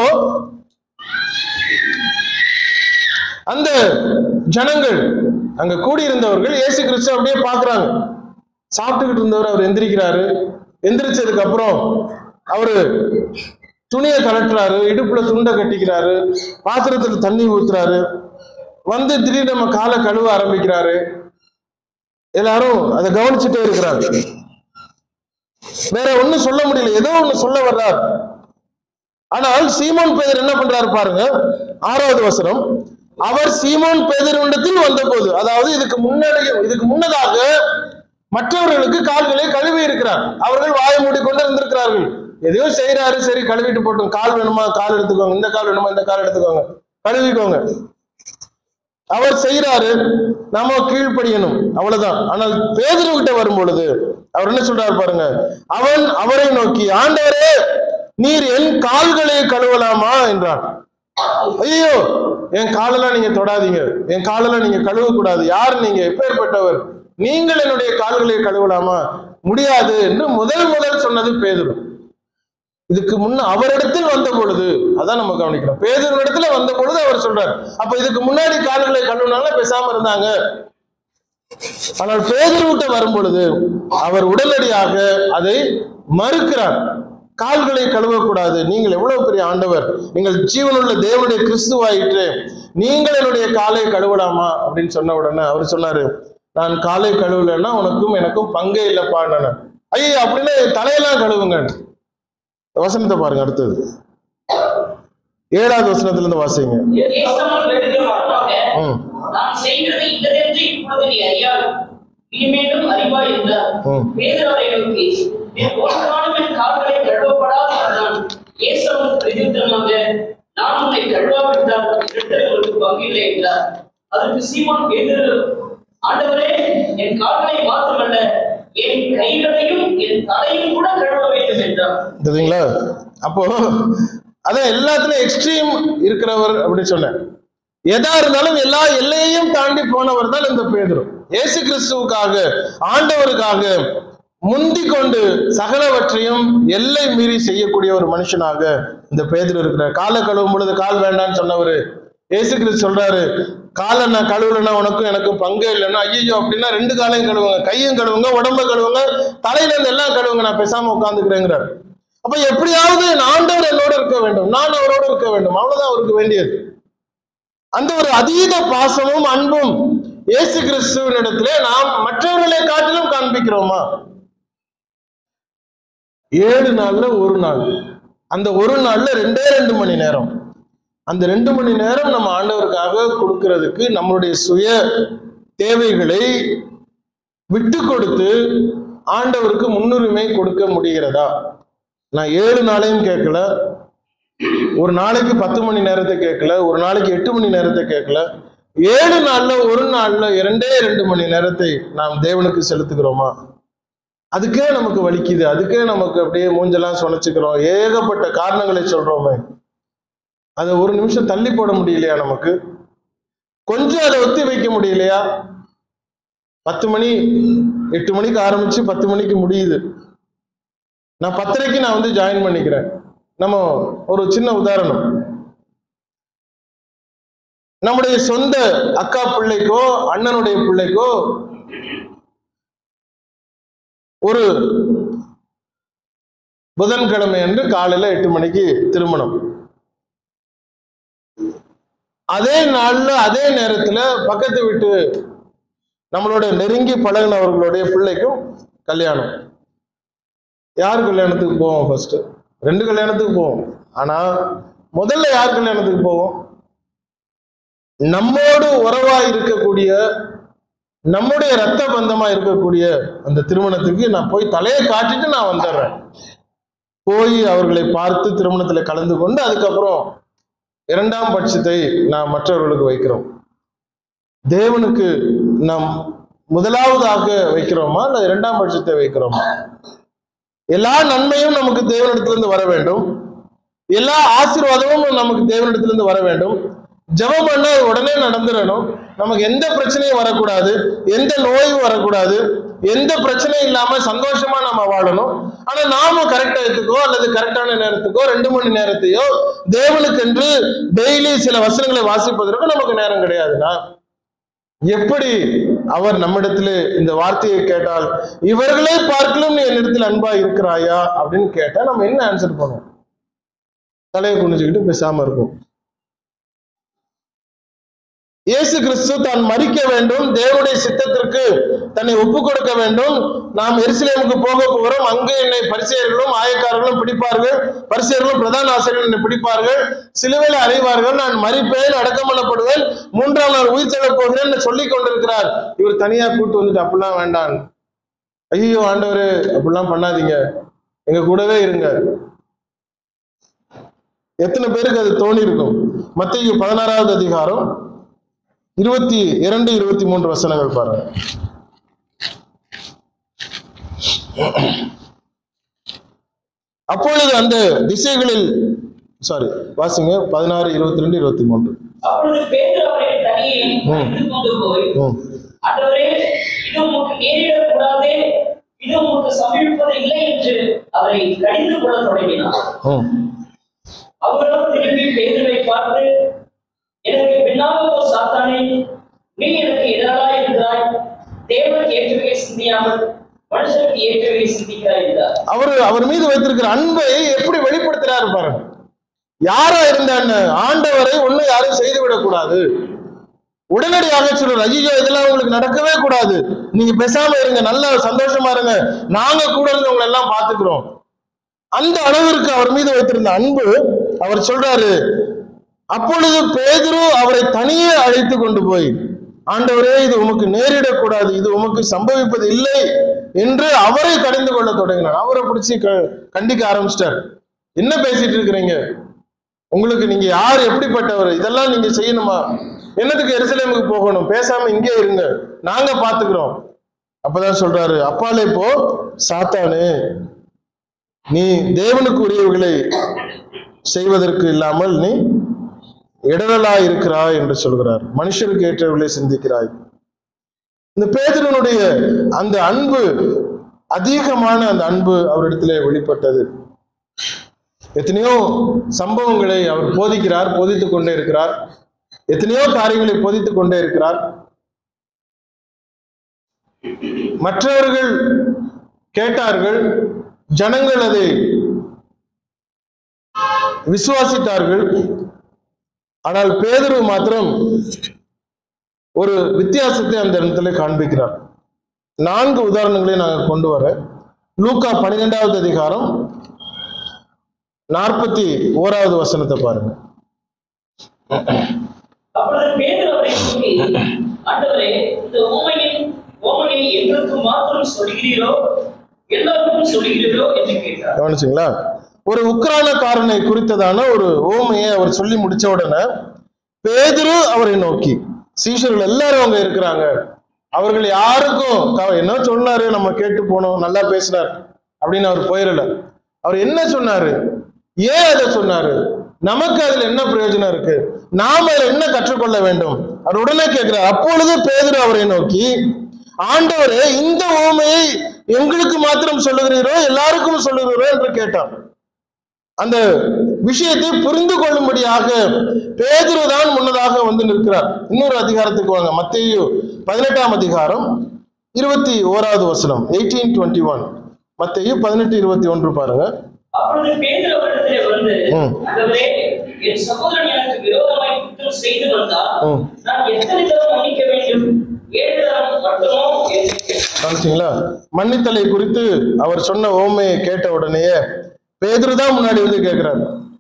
Speaker 1: அந்த ஜனங்கள் அங்க கூடியிருந்தவர்கள் இயேசு கிறிஸ்து அப்படியே பார்க்கறாங்க சாப்பிட்டுக்கிட்டு இருந்தவர் அவர் எந்திரிக்கிறாரு எந்திரிச்சதுக்கு அப்புறம் அவரு துணியை கலட்டுறாரு இடுப்புல துண்டை கட்டிக்கிறாரு பாத்திரத்துல தண்ணி ஊத்துறாரு வந்து திடீர்னு நம்ம காலை கழுவ ஆரம்பிக்கிறாரு எல்லாரும் அதை கவனிச்சுட்டே இருக்கிறாங்க வேற ஒண்ணும் சொல்ல முடியல ஏதோ ஒண்ணு சொல்ல வர்றார் ஆனால் சீமோன் பேதர் என்ன பண்றாரு பாருங்க ஆறாவது வசனம் அவர் சீமோன் பேதரிடத்தில் வந்தபோது அதாவது இதுக்கு முன்னாடி இதுக்கு முன்னதாக மற்றவர்களுக்கு கால்களை கழுவி இருக்கிறார் அவர்கள் வாயை மூடிக்கொண்டு இருந்திருக்கிறார்கள் எதையோ செய்யறாரு சரி கழுவிட்டு போட்டோம் கால் வேணுமா கால் எடுத்துக்கோங்க இந்த கால் வேணுமா இந்த கால் எடுத்துக்கோங்க கழுவிக்கோங்க அவர் செய்யறாரு நாம கீழ்ப்படியணும் அவ்வளவுதான் ஆனால் பேதுரு கிட்ட வரும் பொழுது அவர் என்ன சொல்றாரு பாருங்க அவன் அவரை நோக்கி ஆண்டவரே நீர் என் கால்களை கழுவலாமா என்றான் ஐயோ என் காலெல்லாம் நீங்க தொடாதீங்க என் காலெல்லாம் நீங்க கழுவ கூடாது யார் நீங்க எப்பேற்பட்டவர் நீங்கள் என்னுடைய கால்களை கழுவலாமா முடியாது என்று முதல் முதல் சொன்னது பேதுரு இதுக்கு முன்ன அவரிடத்தில் வந்த பொழுது அதான் நம்ம கவனிக்கிறோம் பேதுருவிடத்துல வந்த பொழுது அவர் சொல்றார் அப்ப இதுக்கு முன்னாடி கால்களை கழுவினால பேசாம இருந்தாங்க ஆனால் பேதுருவிட்ட வரும் பொழுது அவர் உடனடியாக அதை மறுக்கிறார் கால்களை கழுவக்கூடாது நீங்கள் எவ்வளவு பெரிய ஆண்டவர் நீங்கள் ஜீவனுள்ள தேவனுடைய கிறிஸ்துவாயிற்று நீங்கள் என்னுடைய காலை கழுவலாமா அப்படின்னு சொன்ன உடனே அவர் சொன்னாரு நான் காலை கழுவலைன்னா உனக்கும் எனக்கும் பங்கே இல்லப்பா ஐயோ அப்படின்னு தலையெல்லாம் கழுவுங்க வசனத்தை பாருங்க அடுத்தது ஏழாவது வசனத்துல இருந்து வாசிங்க
Speaker 2: ஏசாமல் வேண்டுகிறவர்களாக,
Speaker 1: ம்
Speaker 2: நான் செய்கிறது இன்னதென்று இப்பொழுது நீ அறியாய். இனிமேலும் அறிவாய் என்றார்.
Speaker 1: ம்.
Speaker 2: பேதுரு அவரை நோக்கி, "நீர் ஒரு நாளும் என் கால்களை கழுவப்படாது என்றான்." ஏசாவும் பிரதியுத்தரமாக, "நான் உன்னை கழுவாவிட்டால் இரண்டில் உனக்கு பங்கில்லை" என்றார். அதற்கு சீமோன் பேதுரு, "ஆண்டவரே, என் கால்களை மாத்திரமல்ல, என் கைகளையும் என் தலையும் கூட கழுவ வேண்டும் என்றார்
Speaker 1: தெரியுங்களா அப்போ அதான் எல்லாத்துலயும் எக்ஸ்ட்ரீம் இருக்கிறவர் அப்படி சொன்னேன் எதா இருந்தாலும் எல்லா எல்லையையும் தாண்டி போனவர் தான் இந்த பேதுரு இயேசு கிறிஸ்துவுக்காக ஆண்டவருக்காக முந்தி கொண்டு சகலவற்றையும் எல்லை மீறி செய்யக்கூடிய ஒரு மனுஷனாக இந்த பேதுரு இருக்கிறார் காலை கழுவும் பொழுது கால் வேண்டாம்னு சொன்னவர் இயேசு கிறிஸ்து சொல்றாரு காலை நான் கழுவலைன்னா உனக்கும் எனக்கும் பங்கே இல்லைன்னா ஐயோ அப்படின்னா ரெண்டு காலையும் கழுவுங்க கையும் கழுவுங்க உடம்ப கழுவுங்க தலையில இருந்து எல்லாம் கழுவுங்க நான் பேசாம உட்காந்துக்கிறேங்கிறார் அப்ப எப்படியாவது நான் ஆண்டவர் என்னோட இருக்க வேண்டும் நான் அவரோடு இருக்க வேண்டும் அவ்வளவுதான் அவருக்கு வேண்டியது அந்த ஒரு அதீத பாசமும் அன்பும் இயேசு கிறிஸ்துவின் இடத்துல நாம் மற்றவர்களை காட்டிலும் காண்பிக்கிறோமா ஏழு நாள்ல ஒரு நாள் அந்த ஒரு நாள்ல ரெண்டே ரெண்டு மணி நேரம் அந்த ரெண்டு மணி நேரம் நம்ம ஆண்டவருக்காக கொடுக்கிறதுக்கு நம்மளுடைய சுய தேவைகளை விட்டு கொடுத்து ஆண்டவருக்கு முன்னுரிமை கொடுக்க முடிகிறதா நான் ஏழு நாளையும் கேட்கல ஒரு நாளைக்கு பத்து மணி நேரத்தை கேட்கல ஒரு நாளைக்கு எட்டு மணி நேரத்தை கேட்கல ஏழு நாள்ல ஒரு நாள்ல இரண்டே ரெண்டு மணி நேரத்தை நாம் தேவனுக்கு செலுத்துகிறோமா அதுக்கே நமக்கு வலிக்குது அதுக்கே நமக்கு அப்படியே மூஞ்செல்லாம் சுணைச்சுக்கிறோம் ஏகப்பட்ட காரணங்களை சொல்றோமே அதை ஒரு நிமிஷம் தள்ளி போட முடியலையா நமக்கு கொஞ்சம் அதை ஒத்தி வைக்க முடியலையா பத்து மணி எட்டு மணிக்கு ஆரம்பிச்சு பத்து மணிக்கு முடியுது நான் பத்தரைக்கு நான் வந்து ஜாயின் பண்ணிக்கிறேன் நம்ம ஒரு சின்ன உதாரணம் நம்முடைய சொந்த அக்கா பிள்ளைக்கோ அண்ணனுடைய பிள்ளைக்கோ ஒரு புதன்கிழமை அன்று காலையில எட்டு மணிக்கு திருமணம் அதே நாள்ல அதே நேரத்துல பக்கத்து வீட்டு நம்மளோட நெருங்கி பழகினவர்களுடைய பிள்ளைக்கும் கல்யாணம் யார் கல்யாணத்துக்கு போவோம் ஃபர்ஸ்ட் ரெண்டு கல்யாணத்துக்கு போவோம் ஆனா முதல்ல யார் கல்யாணத்துக்கு போவோம் நம்மோடு உறவா இருக்கக்கூடிய நம்முடைய ரத்த பந்தமா இருக்கக்கூடிய அந்த திருமணத்துக்கு நான் போய் தலையை காட்டிட்டு நான் வந்துடுறேன் போய் அவர்களை பார்த்து திருமணத்துல கலந்து கொண்டு அதுக்கப்புறம் இரண்டாம் பட்சத்தை நாம் மற்றவர்களுக்கு வைக்கிறோம் தேவனுக்கு நாம் முதலாவதாக வைக்கிறோமா இல்ல இரண்டாம் பட்சத்தை வைக்கிறோமா எல்லா நன்மையும் நமக்கு தேவனிடத்திலிருந்து வர வேண்டும் எல்லா ஆசீர்வாதமும் நமக்கு தேவனிடத்திலிருந்து வர வேண்டும் ஜெபம் பண்ண அது உடனே நடந்துடணும் நமக்கு எந்த பிரச்சனையும் வரக்கூடாது எந்த நோயும் வரக்கூடாது எந்த பிரச்சனையும் இல்லாம சந்தோஷமா நம்ம வாழணும் ஆனா நாம கரெக்ட் டயத்துக்கோ அல்லது கரெக்டான நேரத்துக்கோ ரெண்டு மணி நேரத்தையோ தேவனுக்கென்று டெய்லி சில வசனங்களை வாசிப்பதற்கு நமக்கு நேரம் கிடையாதுண்ணா எப்படி அவர் நம்மிடத்துல இந்த வார்த்தையை கேட்டால் இவர்களை பார்க்கலும் நீ என்னிடத்தில் அன்பா இருக்கிறாயா அப்படின்னு கேட்டா நம்ம என்ன ஆன்சர் பண்ணுவோம் தலையை குனிஞ்சுக்கிட்டு பேசாம இருக்கும் இயேசு கிறிஸ்து தான் மறிக்க வேண்டும் தேவனுடைய சித்தத்திற்கு தன்னை ஒப்பு கொடுக்க வேண்டும் நாம் எருசலேமுக்கு போக போகிறோம் அங்கே என்னை பரிசெயர்களும் ஆயக்காரர்களும் பிடிப்பார்கள் பரிசெயர்களும் பிரதான ஆசிரியர்கள் என்னை பிடிப்பார்கள் சிலுவையில் அறைவார்கள் நான் மறிப்பேன் அடக்கம் பண்ணப்படுவேன் மூன்றாம் நாள் உயிர் செல்லப் போகிறேன் என்று சொல்லிக் கொண்டிருக்கிறார் இவர் தனியா கூட்டு வந்துட்டு அப்படிலாம் வேண்டாம் ஐயோ ஆண்டவரே அப்படிலாம் பண்ணாதீங்க எங்க கூடவே இருங்க எத்தனை பேருக்கு அது தோணி இருக்கும் மத்திய பதினாறாவது அதிகாரம் இருபத்தி இரண்டு இருபத்தி மூன்று வசனங்கள் பாருங்க அப்பொழுது அந்த திசைகளில் சாரி வாசிங்க பதினாறு இருபத்தி ரெண்டு இருபத்தி மூன்று
Speaker 2: அப்பொழுது பேதுரு அவரை தனியே அழைத்துக் கொண்டு போய்
Speaker 1: ம்
Speaker 2: ஆண்டவரே இது உமக்கு நேரிடக்கூடாதே இது உமக்கு சமீபப்பது இல்லை என்று அவரை கடிந்து கொள்ள தொடங்கினார்
Speaker 1: ம்
Speaker 2: அவரோ திரும்பி பேதுருவை பார்த்து எனக்கு பின்னாக போ சாத்தானே நீ எனக்கு எதிராக இருக்கிறாய் தேவனுக்கு ஏற்றவையை சிந்தியாமல் மனுஷனுக்கு ஏற்றவையை சிந்திக்கிறாய் என்றார்
Speaker 1: அவர் அவர் மீது வைத்திருக்கிற அன்பை எப்படி வெளிப்படுத்துறாரு பாருங்க யாரா இருந்தான்னு ஆண்டவரை ஒண்ணு யாரும் செய்து விடக்கூடாது உடனடியாக சொல்றாரு ஐயோ இதெல்லாம் உங்களுக்கு நடக்கவே கூடாது நீங்க பேசாம இருங்க நல்ல சந்தோஷமா இருங்க நாங்க கூட இருந்து உங்களை எல்லாம் பாத்துக்கிறோம் அந்த அளவிற்கு அவர் மீது வைத்திருந்த அன்பு அவர் சொல்றாரு அப்பொழுது பேதுரு அவரை தனியே அழைத்து கொண்டு போய் ஆண்டவரே இது உமக்கு நேரிடக்கூடாது இது உமக்கு சம்பவிப்பது இல்லை என்று அவரை கடிந்து கொள்ள தொடங்கினார் அவரை பிடிச்சி க- கண்டிக்க ஆரம்பிச்சிட்டார் என்ன பேசிட்டு இருக்கிறீங்க உங்களுக்கு நீங்க யார் எப்படிப்பட்டவர் இதெல்லாம் நீங்க செய்யணுமா என்னத்துக்கு எருசலேமுக்கு போகணும் பேசாம இங்கே இருங்க நாங்க பாத்துக்கிறோம் அப்பதான் சொல்றாரு அப்பாலே போ சாத்தானே நீ தேவனுக்கு உரியவர்களை செய்வதற்கு இல்லாமல் நீ இடரலா இருக்கிறாய் என்று சொல்கிறார் மனுஷருக்கு ஏற்றவர்களை சிந்திக்கிறாய் இந்த பேதரனுடைய அந்த அன்பு அதிகமான அந்த அன்பு அவரிடத்திலே வெளிப்பட்டது எத்தனையோ சம்பவங்களை அவர் போதிக்கிறார் போதித்துக் கொண்டே இருக்கிறார் எத்தனையோ காரியங்களை போதித்துக் கொண்டே இருக்கிறார் மற்றவர்கள் கேட்டார்கள் ஜனங்கள் அதை விசுவாசித்தார்கள் ஆனால் பேதுரு மாத்திரம் ஒரு வித்தியாசத்தை அந்த இடத்துல காண்பிக்கிறார் நான்கு உதாரணங்களை நாங்கள் கொண்டு வர லூக்கா பன்னிரெண்டாவது அதிகாரம் நாற்பத்தி ஓராவது வசனத்தை பாருங்க
Speaker 2: அப்பொழுது பேதுரு அவரை நோக்கி ஆண்டவரே இந்த ஓமையின் ஓமையை எங்களுக்கு மாத்திரம் சொல்கிறீரோ எல்லாருக்கும் சொல்கிறீரோ என்று கேட்டார்
Speaker 1: கவனிச்சிங்களா ஒரு உக்ரானக்காரனை குறித்ததான ஒரு ஓமையை அவர் சொல்லி முடிச்ச உடனே பேதுரு அவரை நோக்கி சீஷர்கள் எல்லாரும் அங்க இருக்கிறாங்க அவர்கள் யாருக்கும் க- என்ன சொன்னாரு நம்ம கேட்டு போனோம் நல்லா பேசினார் அப்படின்னு அவர் போயிடல அவர் என்ன சொன்னாரு ஏன் அதை சொன்னாரு நமக்கு அதுல என்ன பிரயோஜனம் இருக்கு நாம அதுல என்ன கற்றுக்கொள்ள வேண்டும் அவர் உடனே கேட்கிறார் அப்பொழுது பேதுரு அவரை நோக்கி ஆண்டவரே இந்த ஓமையை எங்களுக்கு மாத்திரம் சொல்லுகிறீரோ எல்லாருக்கும் சொல்லுகிறீரோ என்று கேட்டார் அந்த விஷயத்தை புரிந்து கொள்ளும்படியாக பேதுரு தான் முன்னதாக வந்து நிற்கிறார் இன்னொரு அதிகாரத்துக்கு வாங்க மத்தேயு பதினெட்டாம் அதிகாரம் இருபத்தி ஓராவது வசனம் எயிட்டீன் டுவெண்ட்டி ஒன் மத்தேயு பதினெட்டு இருபத்தி ஒன்று பாருங்க
Speaker 2: அப்பொழுது பேதுரு அவரிடத்திலே வந்து
Speaker 1: ம்.
Speaker 2: ஆண்டவரே என் சகோதரன் எனக்கு விரோதமாய் குற்றம் செய்து வந்தால்
Speaker 1: ம்.
Speaker 2: நான் எத்தனை தரம் மன்னிக்க வேண்டும் ஏழு தரம் மட்டுமோ என்று கேட்டார்.
Speaker 1: கவனிச்சிங்களா மன்னித்தலை குறித்து அவர் சொன்ன ஓமையை கேட்ட உடனேயே பேதுரு தான் முன்னாடி வந்து கேட்கிறார்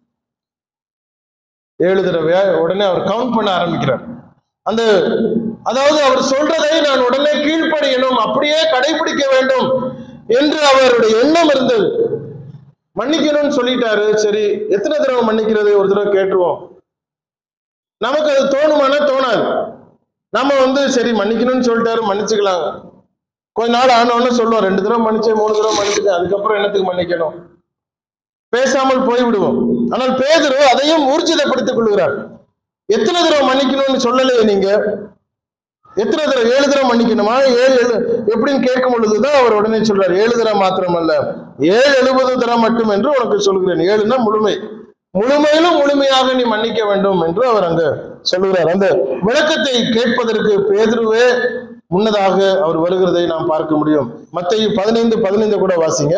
Speaker 1: ஏழு தடவையா உடனே அவர் கவுண்ட் பண்ண ஆரம்பிக்கிறார் அந்த அதாவது அவர் சொல்றதை நான் உடனே கீழ்ப்படியணும் அப்படியே கடைபிடிக்க வேண்டும் என்று அவருடைய எண்ணம் இருந்தது மன்னிக்கணும்னு சொல்லிட்டாரு சரி எத்தனை தடவை மன்னிக்கிறது ஒரு தடவை கேட்டுருவோம் நமக்கு அது தோணுமானா தோணாது நம்ம வந்து சரி மன்னிக்கணும்னு சொல்லிட்டாரு மன்னிச்சுக்கலாம் கொஞ்ச நாள் ஆனவொன்னு சொல்லுவோம் ரெண்டு தடவை மன்னிச்சேன் மூணு தடவை மன்னிச்சிட்டேன் அதுக்கப்புறம் என்னத்துக்கு மன்னிக்கணும் பேசாமல் போய்விடுவோம் ஆனால் பேதுரு அதையும் ஊர்ஜிதப்படுத்திக் கொள்கிறார் எத்தனை தடவை மன்னிக்கணும்னு சொல்லலையே நீங்க எத்தனை தடவை ஏழு தடவை மன்னிக்கணுமா ஏழு எழு எப்படின்னு கேட்கும் பொழுதுதான் அவர் உடனே சொல்றார் ஏழு தடவை மாத்திரம் அல்ல ஏழு எழுபது தடவை மட்டும் என்று உனக்கு சொல்கிறேன் ஏழுனா முழுமை முழுமையிலும் முழுமையாக நீ மன்னிக்க வேண்டும் என்று அவர் அங்க சொல்லுகிறார் அந்த விளக்கத்தை கேட்பதற்கு பேதுருவே முன்னதாக அவர் வருகிறதை நாம் பார்க்க முடியும் மத்திய பதினைந்து பதினைந்து கூட வாசிங்க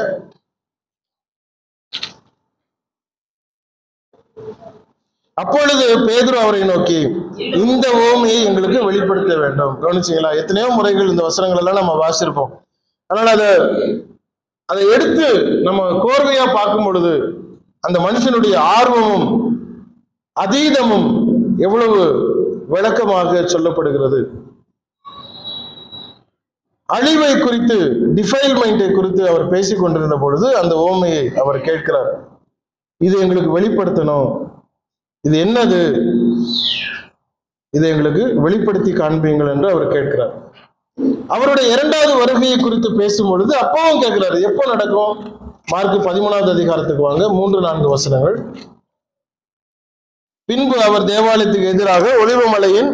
Speaker 1: அப்பொழுது பேதுரு அவரை நோக்கி இந்த ஓமையை எங்களுக்கு வெளிப்படுத்த வேண்டும் கவனிச்சீங்களா எத்தனையோ முறைகள் இந்த வசனங்கள் எல்லாம் நம்ம வாசிருப்போம் ஆனால் அதை அதை எடுத்து நம்ம கோர்வையா பார்க்கும் பொழுது அந்த மனுஷனுடைய ஆர்வமும் அதீதமும் எவ்வளவு விளக்கமாக சொல்லப்படுகிறது அழிவை குறித்து டிஃபைல்மெண்ட்டை குறித்து அவர் பேசிக் கொண்டிருந்த பொழுது அந்த ஓமையை அவர் கேட்கிறார் இது எங்களுக்கு வெளிப்படுத்தணும் இது என்னது இதை எங்களுக்கு வெளிப்படுத்தி காண்பீங்கள் என்று அவர் கேட்கிறார் அவருடைய இரண்டாவது வருகையை குறித்து பேசும் பொழுது அப்பவும் கேட்கிறாரு எப்போ நடக்கும் மார்க் பதிமூணாவது அதிகாரத்துக்கு வாங்க மூன்று நான்கு வசனங்கள் பின்பு அவர் தேவாலயத்துக்கு எதிராக ஒளிவமலையின்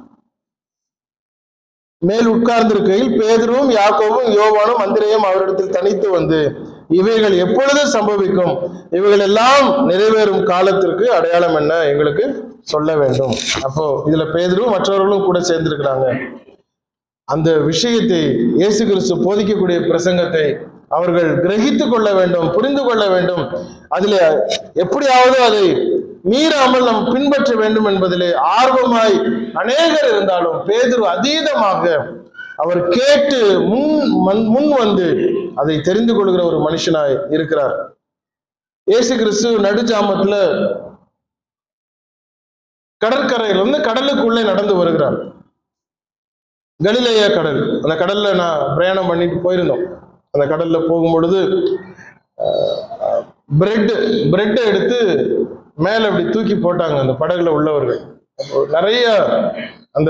Speaker 1: மேல் உட்கார்ந்திருக்கையில் பேதுருவும் யாக்கோவும் யோவானும் மந்திரையும் அவரிடத்தில் தனித்து வந்து இவைகள் எப்பொழுது சம்பவிக்கும் இவைகள் எல்லாம் நிறைவேறும் காலத்திற்கு அடையாளம் என்ன எங்களுக்கு சொல்ல வேண்டும் அப்போ இதுல பேதுருவும் மற்றவர்களும் கூட சேர்ந்திருக்கிறாங்க அந்த விஷயத்தை இயேசு கிறிஸ்து போதிக்கக்கூடிய பிரசங்கத்தை அவர்கள் கிரகித்து கொள்ள வேண்டும் புரிந்து கொள்ள வேண்டும் அதில் எப்படியாவது அதை மீறாமல் நாம் பின்பற்ற வேண்டும் என்பதிலே ஆர்வமாய் அநேகர் இருந்தாலும் பேதுரு அதீதமாக அவர் கேட்டு முன் மன்- முன் வந்து அதை தெரிந்து கொள்கிற ஒரு மனுஷனாய் இருக்கிறார் இயேசு கிறிஸ்து நடுஜாமத்துல கடற்கரையிலிருந்து கடலுக்குள்ளே நடந்து வருகிறார் கலிலேயா கடல் அந்த கடல்ல நான் பிரயாணம் பண்ணிட்டு போயிருந்தோம் அந்த கடல்ல போகும் பொழுது பிரெட் பிரெட்டை எடுத்து மேல அப்படி தூக்கி போட்டாங்க அந்த படகுல உள்ளவர்கள் அப்போ நிறைய அந்த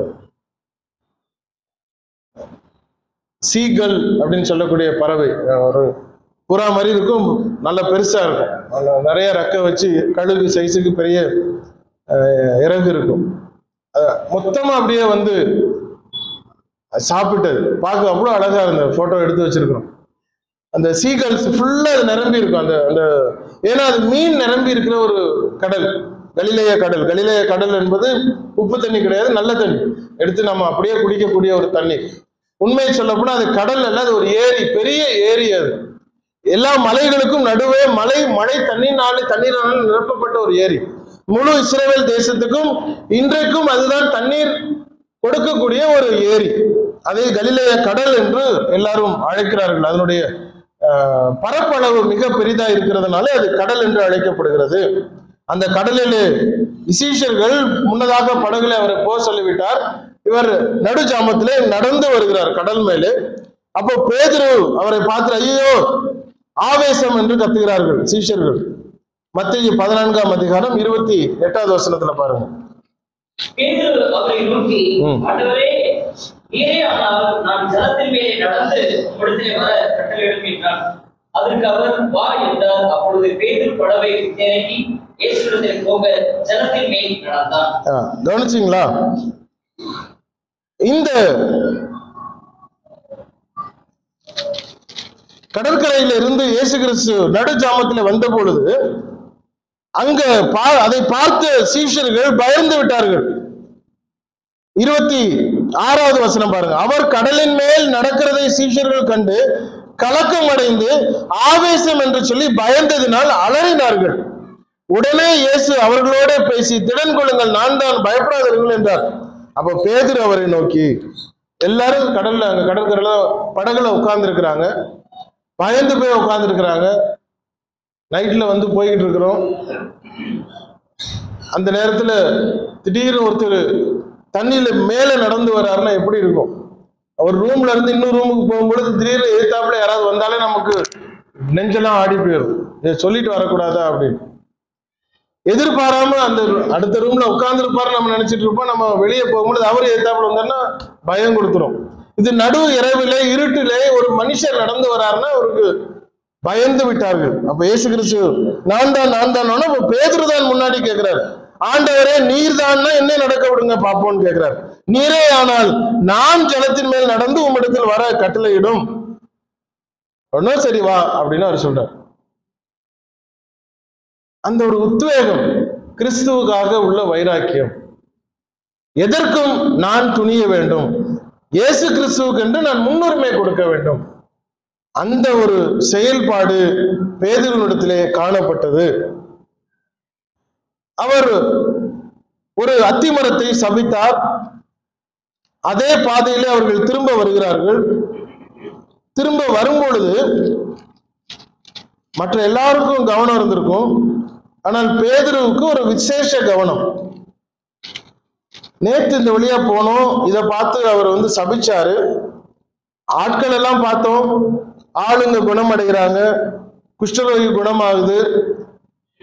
Speaker 1: சீகல் அப்படின்னு சொல்லக்கூடிய பறவை அஹ் ஒரு புறா மாதிரி இருக்கும் நல்ல பெருசா இருக்கும் அதுல நிறைய ரெக்கை வச்சு கழுகு சைஸுக்கு பெரிய அஹ், இறகு இருக்கும் அது மொத்தமா அப்படியே வந்து சாப்பிட்டது பார்க்க அவ்வளோ அழகா இருந்த போட்டோ எடுத்து வச்சிருக்கிறோம் அந்த சீகல்ஸ் ஃபுல்லா அது நிரம்பி இருக்கும் அந்த அந்த ஏன்னா அது மீன் நிரம்பி இருக்கிற ஒரு கடல் கலிலேய கடல் கலிலேய கடல் என்பது உப்பு தண்ணி கிடையாது நல்ல தண்ணி எடுத்து நம்ம அப்படியே குடிக்கக்கூடிய ஒரு தண்ணீர் உண்மையை சொல்லப்போனா அது கடல் அல்ல அது ஒரு ஏரி பெரிய ஏரி அது எல்லா மலைகளுக்கும் நடுவே மலை மழை தண்ணீர்னாலே தண்ணீரால் நிரப்பப்பட்ட ஒரு ஏரி முழு இஸ்ரேல் தேசத்துக்கும் இன்றைக்கும் அதுதான் தண்ணீர் கொடுக்கக்கூடிய ஒரு ஏரி அதை கலிலேய கடல் என்று எல்லாரும் அழைக்கிறார்கள் அதனுடைய ஆஹ், பரப்பளவு மிக பெரிதா இருக்கிறதுனால அது கடல் என்று அழைக்கப்படுகிறது அந்த கடலில் இசீஷர்கள் முன்னதாக படகுல அவரை போக சொல்லிவிட்டார் இவர் நடுஜாமத்திலே நடந்து வருகிறார் கடல் மேலே அப்போ பேதுரு அவரை பார்த்து ஐயோ ஆவேசம் என்று கத்துகிறார்கள் சீஷர்கள் மத்திய பதினான்காம் அதிகாரம் இருபத்தி எட்டாவது வசனத்துல பாருங்க
Speaker 2: பேதுரு அவரை நோக்கி
Speaker 1: ம்.
Speaker 2: ஆண்டவரே நீரே ஆனால் நான் ஜலத்தின் மேலே நடந்து உம்மிடத்திலே வர கட்டளையிடும் என்றான் அதற்கு அவர் வா என்றார் அப்பொழுது பேதுரு படவை இறங்கி இயேசுவிடத்தில் போக ஜலத்தின் மேல் நடந்தான்
Speaker 1: ஆ, கவனிச்சிங்களா இந்த கடற்கரையில இருந்து இயேசு கிறிஸ்து நடுஜாமத்தில் வந்த பொழுது அங்க பா- அதை பார்த்த சீஷர்கள் பயந்து விட்டார்கள் இருபத்தி ஆறாவது வசனம் பாருங்க அவர் கடலின் மேல் நடக்கிறதை சீஷர்கள் கண்டு கலக்கம் அடைந்து ஆவேசம் என்று சொல்லி பயந்ததினால் அலறினார்கள் உடனே இயேசு அவர்களோட பேசி திடன் கொள்ளுங்கள் நான் தான் பயப்படாதீர்கள் என்றார் அப்ப பேதுரு அவரை நோக்கி எல்லாரும் கடல்ல அங்க கடற்கரையில படகுல உட்கார்ந்து இருக்கிறாங்க பயந்து போய் உட்கார்ந்து இருக்கிறாங்க நைட்ல வந்து போய்கிட்டு இருக்கிறோம் அந்த நேரத்துல திடீர்னு ஒருத்தர் தண்ணியில மேல நடந்து வர்றாருன்னா எப்படி இருக்கும் அவர் ரூம்ல இருந்து இன்னொரு ரூமுக்கு போகும்பொழுது திடீர்னு எதிர்த்தாப்புல யாராவது வந்தாலே நமக்கு நெஞ்செல்லாம் ஆடி போயிடும் இதை சொல்லிட்டு வரக்கூடாதா அப்படின்னு எதிர்பாராம அந்த அடுத்த ரூம்ல உட்கார்ந்துருப்பாரு நம்ம நினைச்சிட்டு இருப்போம் நம்ம வெளியே போகும்பொழுது அவர் எதிர்த்தாப்புல வந்தாருன்னா பயம் கொடுத்துரும் இது நடு இரவிலே இருட்டிலே ஒரு மனுஷர் நடந்து வராருன்னா அவருக்கு பயந்து விட்டார்கள் அப்ப இயேசு கிறிஸ்து நான் தான் நான் தான் அப்ப பேதுரு தான் முன்னாடி கேட்கிறார் ஆண்டவரே நீர் தான் என்ன நடக்க விடுங்க பாப்போம்னு கேட்கிறார் நீரே ஆனால் நான் ஜலத்தின் மேல் நடந்து உம்மிடத்தில் வர கட்டளையிடும் ஒன்னும் சரி வா அப்படின்னு அவர் சொல்றார் அந்த ஒரு உத்வேகம் கிறிஸ்துவுக்காக உள்ள வைராக்கியம் எதற்கும் நான் துணிய வேண்டும் இயேசு கிறிஸ்துவுக்கு என்று நான் முன்னுரிமை கொடுக்க வேண்டும் அந்த ஒரு செயல்பாடு பேதுருவினிடத்திலே காணப்பட்டது அவர் ஒரு அத்திமரத்தை சபித்தார் அதே பாதையிலே அவர்கள் திரும்ப வருகிறார்கள் திரும்ப வரும்பொழுது மற்ற எல்லாருக்கும் கவனம் இருந்திருக்கும் ஆனால் பேதுருவுக்கு ஒரு விசேஷ கவனம் நேத்து இந்த வழியா போனோம் இதை பார்த்து அவர் வந்து சபிச்சாரு ஆட்கள் எல்லாம் பார்த்தோம் ஆளுங்க குணமடைகிறாங்க குஷ்டரோகி குணமாகுது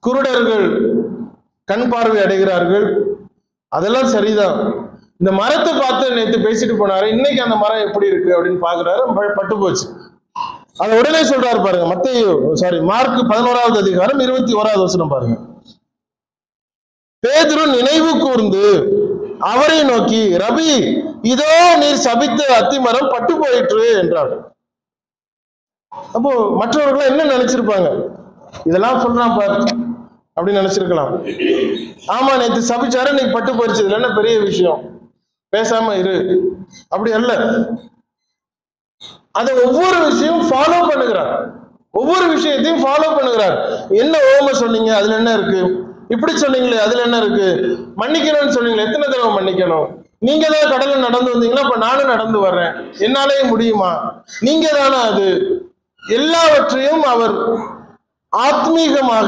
Speaker 1: குருடர்கள் கண் பார்வை அடைகிறார்கள் அதெல்லாம் சரிதான் இந்த மரத்தை பார்த்து நேத்து பேசிட்டு போனாரு இன்னைக்கு அந்த மரம் எப்படி இருக்கு அப்படின்னு பாக்குறாரு ப- பட்டு போச்சு அதை உடனே சொல்றாரு பாருங்க மத்தேயு சாரி மார்க் பதினோராவது அதிகாரம் இருபத்தி ஓராவது வசனம் பாருங்க பேதுரு நினைவு கூர்ந்து அவரை நோக்கி ரபி இதோ நீர் சபித்த அத்திமரம் பட்டு போயிற்று என்றார் அப்போ மற்றவர்கள் என்ன நினைச்சிருப்பாங்க இதெல்லாம் சொல்றான் பாரு அப்படின்னு நினைச்சிருக்கலாம் ஆமா நேத்து சபிச்சாரு இன்னைக்கு பட்டு போயிடுச்சு இதுல என்ன பெரிய விஷயம் பேசாம இரு அப்படி அல்ல அதை ஒவ்வொரு விஷயம் ஃபாலோ பண்ணுகிறார் ஒவ்வொரு விஷயத்தையும் ஃபாலோ பண்ணுகிறார் என்ன ஓம சொன்னீங்க அதுல என்ன இருக்கு இப்படி சொன்னீங்களே அதுல என்ன இருக்கு மன்னிக்கணும்னு சொன்னீங்களே எத்தனை தடவை மன்னிக்கணும் நீங்க தான் கடல்ல நடந்து வந்தீங்கன்னா இப்ப நானும் நடந்து வர்றேன் என்னாலேயே முடியுமா நீங்க தானே அது எல்லாவற்றையும் அவர் ஆத்மீகமாக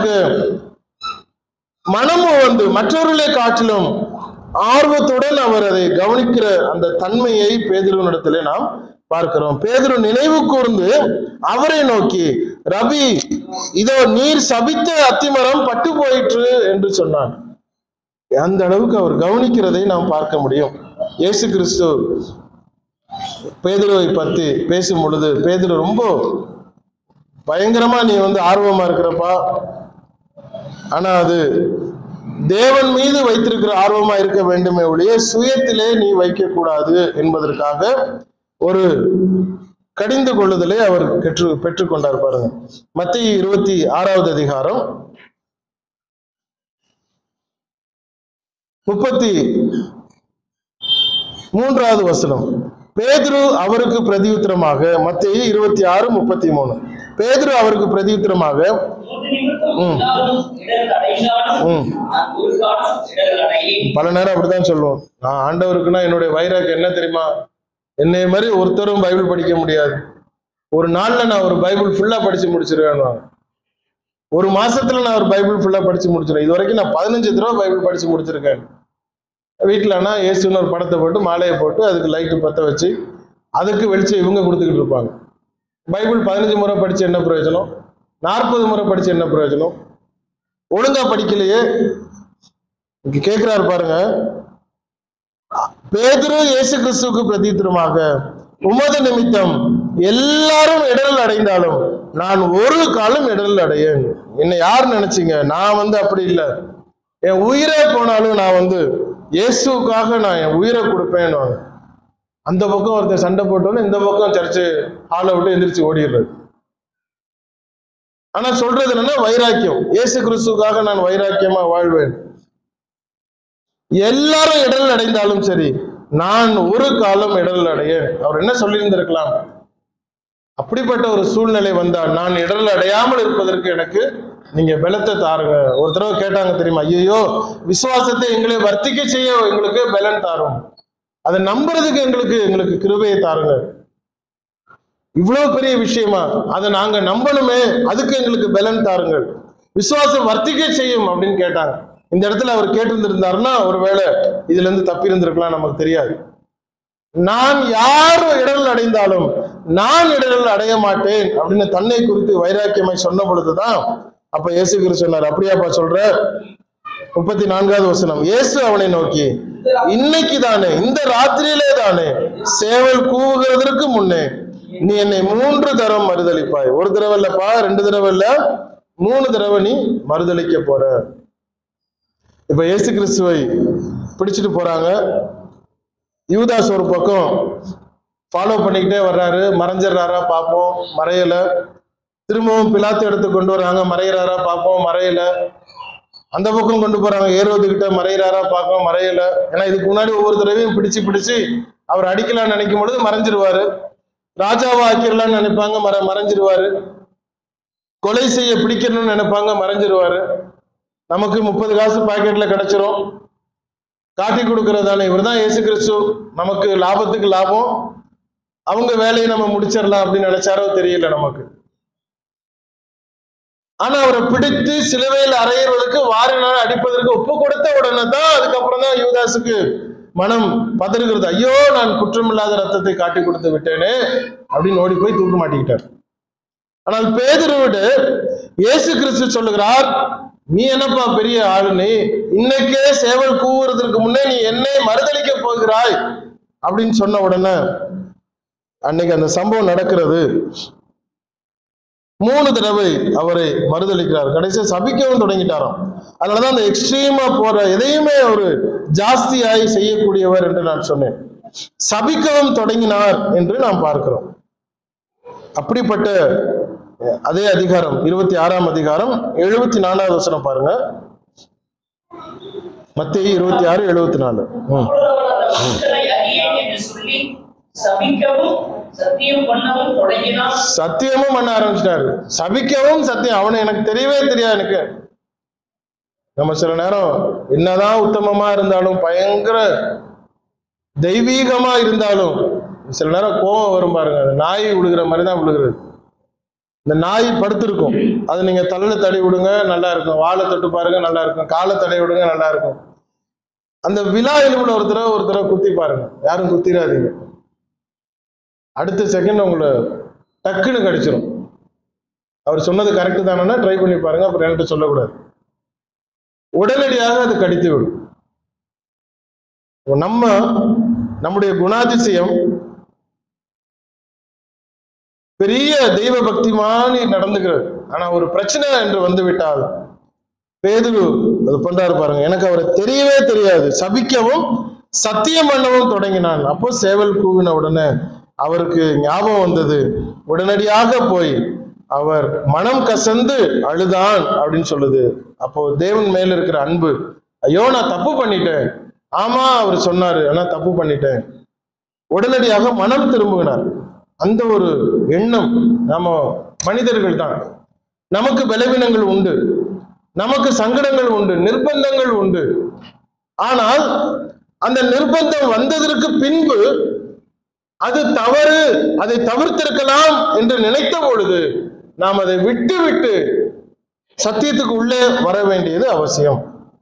Speaker 1: மனமும் வந்து மற்றவர்களை காட்டிலும் ஆர்வத்துடன் அவர் அதை கவனிக்கிற அந்த தன்மையை பேதுருவனிடத்திலே நாம் பார்க்கிறோம் பேதுரு நினைவு கூர்ந்து அவரை நோக்கி ரபி இதோ நீர் சபித்த அத்திமரம் பட்டு போயிற்று என்று சொன்னான் அந்த அளவுக்கு அவர் கவனிக்கிறதை நாம் பார்க்க முடியும் இயேசு கிறிஸ்து பேதுருவை பத்தி பேசும் பொழுது பேதுரு ரொம்ப பயங்கரமா நீ வந்து ஆர்வமா இருக்கிறப்பா ஆனா அது தேவன் மீது வைத்திருக்கிற ஆர்வமா இருக்க வேண்டுமே ஒழிய சுயத்திலே நீ வைக்க கூடாது என்பதற்காக ஒரு கடிந்து கொள்ளுதலை அவர் பெற்று பெற்றுக்கொண்டார் பாருங்க மத்திய இருபத்தி ஆறாவது அதிகாரம் முப்பத்தி மூன்றாவது வசனம் பேதுரு அவருக்கு பிரதியுத்தரமாக மத்திய இருபத்தி ஆறு முப்பத்தி மூணு பேதுரு அவருக்கு பிரதியுத்தரமாக
Speaker 2: மூன்று நிமித்தம் எல்லாரும் இடர்கள் அடைந்தாலும்
Speaker 1: ம்.
Speaker 2: நான் ஒரு காலம் இடர்கள் அடையேன்
Speaker 1: பல நேரம் அப்படித்தான் சொல்லுவோம் நான் ஆண்டவருக்குன்னா என்னுடைய வைராக்கு என்ன தெரியுமா என்னை மாதிரி ஒருத்தரும் பைபிள் படிக்க முடியாது ஒரு நாள்ல நான் ஒரு பைபிள் ஃபுல்லா படிச்சு முடிச்சிருவேன் ஒரு மாசத்துல நான் ஒரு பைபிள் ஃபுல்லா படிச்சு முடிச்சிருவேன் இது வரைக்கும் நான் பதினஞ்சு தடவை பைபிள் படிச்சு முடிச்சிருக்கேன் வீட்டிலனா இயேசுன்னு ஒரு படத்தை போட்டு மாலையை போட்டு அதுக்கு லைட்டு பற்ற வச்சு அதுக்கு வெளிச்சம் இவங்க கொடுத்துக்கிட்டு இருப்பாங்க பைபிள் பதினஞ்சு முறை படிச்சு என்ன பிரயோஜனம் நாற்பது முறை படிச்சு என்ன பிரயோஜனம் ஒழுங்கா படிக்கலையே இங்க கேக்குறாரு பாருங்க பேதுரு இயேசு கிறிஸ்துவுக்கு பிரதித்திரமாக உமது நிமித்தம் எல்லாரும் இடரல் அடைந்தாலும் நான் ஒரு காலம் இடரல் அடையேன் என்னை யார் நினைச்சீங்க நான் வந்து அப்படி இல்லை என் உயிரே போனாலும் நான் வந்து இயேசுவுக்காக நான் என் உயிரை கொடுப்பேன் அந்த பக்கம் ஒருத்தன் சண்டை போட்டோன்னு இந்த பக்கம் சர்ச்சு ஹாலை விட்டு எந்திரிச்சு ஓடிடுறது ஆனா சொல்றது என்னன்னா வைராக்கியம் இயேசு கிறிஸ்துவுக்காக நான் வைராக்கியமா வாழ்வேன் எல்லாரும் இடல் அடைந்தாலும் சரி நான் ஒரு காலம் இடல் அடையேன் அவர் என்ன சொல்லியிருந்திருக்கலாம் அப்படிப்பட்ட ஒரு சூழ்நிலை வந்தால் நான் இடல் அடையாமல் இருப்பதற்கு எனக்கு நீங்க பலத்தை தாருங்க ஒரு தடவை கேட்டாங்க தெரியுமா ஐயோ விசுவாசத்தை எங்களை வர்த்திக்க செய்ய எங்களுக்கு பலன் தாரும் அதை நம்புறதுக்கு எங்களுக்கு எங்களுக்கு கிருபையை தாருங்க இவ்வளவு பெரிய விஷயமா அதை நாங்க நம்பணுமே அதுக்கு எங்களுக்கு பலன் தாருங்கள் விசுவாசம் வர்த்திக்க செய்யும் அப்படின்னு கேட்டாங்க இந்த இடத்துல அவர் கேட்டிருந்திருந்தாருன்னா ஒருவேளை இதுல இருந்து தப்பி இருந்திருக்கலாம் நமக்கு தெரியாது நான் யார் இடர்கள் அடைந்தாலும் நான் இடர்கள் அடைய மாட்டேன் அப்படின்னு தன்னை குறித்து வைராக்கியமாய் சொன்ன பொழுதுதான் அப்ப இயேசு கிறிஸ்து சொன்னார் அப்படியாப்பா சொல்ற முப்பத்தி நான்காவது வசனம் இயேசு அவனை நோக்கி இன்னைக்கு தானே இந்த ராத்திரியிலே தானே சேவல் கூவுகிறதற்கு முன்னே நீ என்னை மூன்று தரம் மறுதளிப்பாய் ஒரு தடவை இல்லப்பா ரெண்டு தடவை இல்ல மூணு தடவை நீ மறுதளிக்க போற இப்ப இயேசு கிறிஸ்துவை பிடிச்சிட்டு போறாங்க யூதாஸ் ஒரு பக்கம் ஃபாலோ பண்ணிக்கிட்டே வர்றாரு மறைஞ்சிடுறாரா பார்ப்போம் மறையல திரும்பவும் பிலாத்து எடுத்து கொண்டு வராங்க மறையிறாரா பார்ப்போம் மறையல அந்த பக்கம் கொண்டு போறாங்க ஏறுவது கிட்ட மறையிறாரா பார்ப்போம் மறையல ஏன்னா இதுக்கு முன்னாடி ஒவ்வொரு தடவையும் பிடிச்சு பிடிச்சு அவர் அடிக்கலாம்னு நினைக்கும் பொழுது மறைஞ்சிருவாரு ராஜாவை ஆக்கிடலாம்னு நினைப்பாங்க மற மறைஞ்சிருவாரு கொலை செய்ய பிடிக்கணும்னு நினைப்பாங்க மறைஞ்சிருவாரு நமக்கு முப்பது காசு பாக்கெட்ல கிடைச்சிரும் காட்டி கொடுக்கறதானே இவர் தான் இயேசு கிறிஸ்து நமக்கு லாபத்துக்கு லாபம் அவங்க வேலையை நம்ம முடிச்சிடலாம் அப்படின்னு நினைச்சாரோ தெரியல நமக்கு ஆனா அவரை பிடித்து சிலுவையில் அறையிறதுக்கு வாரினால் அடிப்பதற்கு ஒப்பு கொடுத்த உடனே தான் அதுக்கப்புறம் தான் யூதாஸுக்கு மனம் பதறுகிறது ஐயோ நான் குற்றமில்லாத ரத்தத்தை காட்டி கொடுத்து விட்டேனே அப்படின்னு ஓடி போய் தூக்க மாட்டிக்கிட்டார் ஆனால் பேதுருவிடு இயேசு கிறிஸ்து சொல்லுகிறார் நீ என்னப்பா பெரிய ஆளு நீ இன்னைக்கே சேவல் கூவுறதுக்கு முன்னே நீ என்னை மறுதளிக்க போகிறாய் அப்படின்னு சொன்ன உடனே அன்னைக்கு அந்த சம்பவம் நடக்கிறது மூணு தடவை அவரை மறுதளிக்கிறார் கடைசியா சபிக்கவும் தொடங்கிட்டாராம் அதனாலதான் அந்த எக்ஸ்ட்ரீமா போற எதையுமே ஒரு ஜாஸ்தியாய் செய்யக்கூடியவர் என்று நான் சொன்னேன் சபிக்கவும் தொடங்கினார் என்று நாம் பார்க்கிறோம் அப்படிப்பட்ட அஹ், அதே அதிகாரம் இருபத்தி ஆறாம் அதிகாரம் எழுபத்தி நாலாவது வசனம் பாருங்க மத்திய இருபத்தி ஆறு எழுபத்தி நாலு ம்
Speaker 2: அப்பொழுது அவன் அந்த மனுஷனை அறியேன் என்று சொல்லி சபிக்கவும் சத்தியம் பண்ணவும் தொடங்கினான்
Speaker 1: சத்தியமும் பண்ண ஆரம்பிச்சிட்டாரு சபிக்கவும் சத்தியம் அவனை எனக்கு தெரியவே தெரியாது எனக்கு நம்ம சில நேரம் என்னதான் உத்தமமா இருந்தாலும் பயங்கர தெய்வீகமா இருந்தாலும் சில நேரம் கோபம் வரும் பாருங்க அந்த நாய் விழுகிற மாதிரி தான் விழுகிறது இந்த நாய் படுத்திருக்கும் அது நீங்க தலையில தடவி விடுங்க நல்லா இருக்கும் வாழை தொட்டு பாருங்க நல்லா இருக்கும் காலை தடவி விடுங்க நல்லா இருக்கும் அந்த விழா எலும்புல ஒரு தடவை ஒரு தடவை குத்தி பாருங்க யாரும் குத்திராதீங்க அடுத்த செகண்ட் உங்களை டக்குன்னு கடிச்சிரும் அவர் சொன்னது கரெக்டு தானேன்னா ட்ரை பண்ணி பாருங்க அப்புறம் என்கிட்ட சொல்லக்கூடாது உடனடியாக அது கடித்து விடும் இப்போ நம்ம நம்முடைய குணாதிசயம் பெரிய தெய்வ பக்திமானி நடந்துகிறது ஆனா ஒரு பிரச்சனை என்று வந்து விட்டால் பேதுரு அது பண்றாரு பாருங்க எனக்கு அவரை தெரியவே தெரியாது சபிக்கவும் சத்தியம் பண்ணவும் தொடங்கினான் அப்போ சேவல் கூவின உடனே அவருக்கு ஞாபகம் வந்தது உடனடியாக போய் அவர் மனம் கசந்து அழுதான் அப்படின்னு சொல்லுது அப்போ தேவன் மேல இருக்கிற அன்பு ஐயோ நான் தப்பு பண்ணிட்டேன் ஆமா அவர் சொன்னாரு ஆனா தப்பு பண்ணிட்டேன் உடனடியாக மனம் திரும்புகிறார் அந்த ஒரு எண்ணம் நாம மனிதர்கள் தான் நமக்கு பலவீனங்கள் உண்டு நமக்கு சங்கடங்கள் உண்டு நிர்பந்தங்கள் உண்டு ஆனால் அந்த நிர்பந்தம் வந்ததற்கு பின்பு அது தவறு அதை தவிர்த்திருக்கலாம் என்று நினைத்த பொழுது நாம் அதை விட்டு விட்டு சத்தியத்துக்கு உள்ளே வர வேண்டியது அவசியம்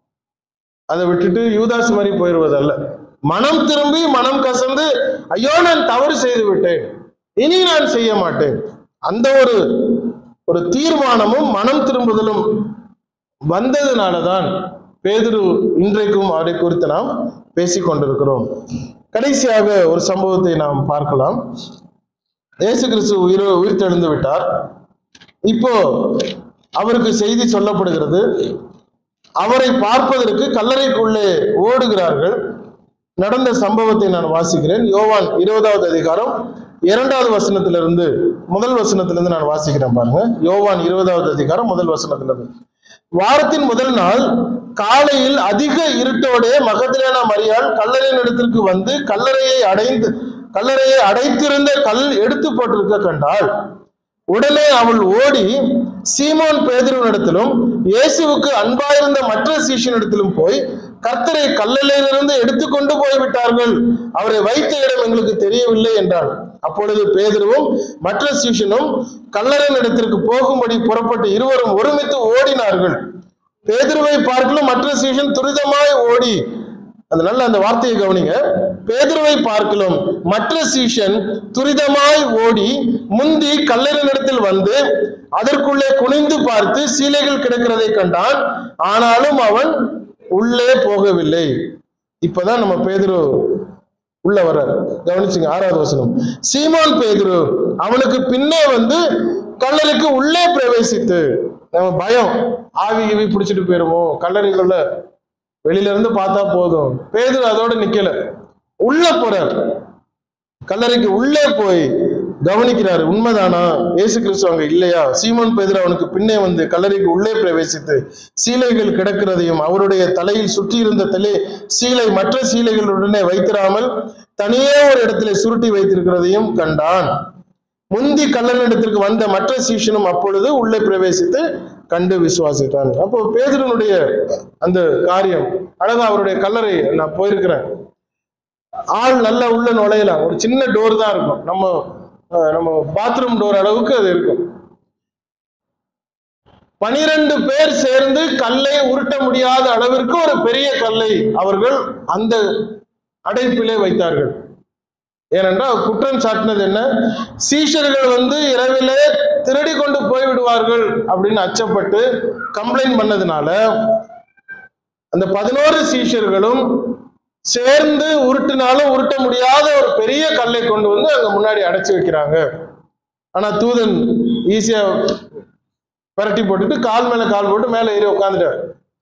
Speaker 1: அதை விட்டுட்டு யூதாஸ் மாதிரி போயிடுவதல்ல மனம் திரும்பி மனம் கசந்து ஐயோ நான் தவறு செய்து விட்டேன் இனி நான் செய்ய மாட்டேன் அந்த ஒரு ஒரு தீர்மானமும் மனம் திரும்புதலும் வந்ததுனாலதான் பேதுரு இன்றைக்கும் அவரை குறித்து நாம் பேசிக் கொண்டிருக்கிறோம் கடைசியாக ஒரு சம்பவத்தை நாம் பார்க்கலாம் இயேசு கிறிஸ்து உயிர் உயிர்த்தெழுந்து விட்டார் இப்போ அவருக்கு செய்தி சொல்லப்படுகிறது அவரை பார்ப்பதற்கு கல்லறைக்குள்ளே ஓடுகிறார்கள் நடந்த சம்பவத்தை நான் வாசிக்கிறேன் யோவான் இருபதாவது அதிகாரம் இரண்டாவது வசனத்திலிருந்து முதல் வசனத்திலிருந்து நான் வாசிக்கிறேன் பாருங்க யோவான் இருபதாவது அதிகாரம் முதல் வசனத்திலிருந்து வாரத்தின் முதல் நாள் காலையில் அதிக இருட்டோடே மகதிலேனா மரியாள் கல்லறையின் இடத்திற்கு வந்து கல்லறையை அடைந்து கல்லறையை அடைத்திருந்த கல் எடுத்து போட்டிருக்க கண்டாள் உடனே அவள் ஓடி சீமோன் பேதுருவனிடத்திலும் இயேசுவுக்கு அன்பாயிருந்த மற்ற சீஷனிடத்திலும் போய் கர்த்தரை கல்லறையிலிருந்து எடுத்துக்கொண்டு போய்விட்டார்கள் அவரை வைத்த இடம் எங்களுக்கு தெரியவில்லை என்றாள் அப்பொழுது பேதுருவும் மற்ற சீஷனும் கல்லறையின் இடத்திற்கு போகும்படி புறப்பட்டு இருவரும் ஒருமித்து ஓடினார்கள் பேதுருவை பார்க்கலும் மற்ற சீஷன் துரிதமாய் ஓடி அந்த நல்ல அந்த வார்த்தையை கவனிங்க பேதுருவை பார்க்கலும் மற்ற சீஷன் துரிதமாய் ஓடி முந்தி கல்லறையினிடத்தில் வந்து அதற்குள்ளே குனிந்து பார்த்து சீலைகள் கிடக்கிறதை கண்டான் ஆனாலும் அவன் உள்ளே போகவில்லை இப்பதான் நம்ம பேதுரு உள்ள வர்றார் கவனிச்சுங்க ஆறாவது வசனம் சீமான் பேதுரு அவனுக்கு பின்னே வந்து கல்லறைக்கு உள்ளே பிரவேசித்து நம்ம பயம் ஆவி கிவி பிடிச்சிட்டு போயிருமோ கல்லறைக்குள்ள வெளியில இருந்து பார்த்தா போதும் பேதுரு அதோட நிக்கல உள்ள போறார் கல்லறைக்கு உள்ளே போய் கவனிக்கிறாரு உண்மைதானா இயேசு கிறிஸ்து அங்க இல்லையா சீமோன் பேதுரு அவனுக்கு பின்னே வந்து கல்லறைக்கு உள்ளே பிரவேசித்து சீலைகள் கிடக்கிறதையும் அவருடைய தலையில் சுற்றியிருந்த தலை சீலை மற்ற சீலைகளுடனே வைத்திராமல் தனியே ஒரு இடத்துல சுருட்டி வைத்திருக்கிறதையும் கண்டான் முந்தி கல்லனிடத்திற்கு வந்த மற்ற சீஷனும் அப்பொழுது உள்ளே பிரவேசித்து கண்டு விசுவாசித்தான் அப்போ பேதுருனுடைய அந்த காரியம் அழகா அவருடைய கல்லறை நான் போயிருக்கிறேன் ஆள் நல்லா உள்ள நுழையலாம் ஒரு சின்ன டோர் தான் இருக்கும் நம்ம அஹ், நம்ம பாத்ரூம் டோர் அளவுக்கு அது இருக்கும் பனிரெண்டு பேர் சேர்ந்து கல்லை உருட்ட முடியாத அளவிற்கு ஒரு பெரிய கல்லை அவர்கள் அந்த அடைப்பிலே வைத்தார்கள் ஏனென்றால் குற்றம் சாட்டினது என்ன சீஷர்கள் வந்து இரவிலே திருடி கொண்டு போய் விடுவார்கள் அப்படின்னு அச்சப்பட்டு கம்ப்ளைண்ட் பண்ணதுனால அந்த பதினோரு சீஷர்களும் சேர்ந்து உருட்டினாலும் உருட்ட முடியாத ஒரு பெரிய கல்லை கொண்டு வந்து அங்க முன்னாடி அடைச்சு வைக்கிறாங்க ஆனா தூதன் ஈஸியா பரட்டி போட்டுட்டு கால் மேல கால் போட்டு மேல ஏறி உட்காந்துட்டார்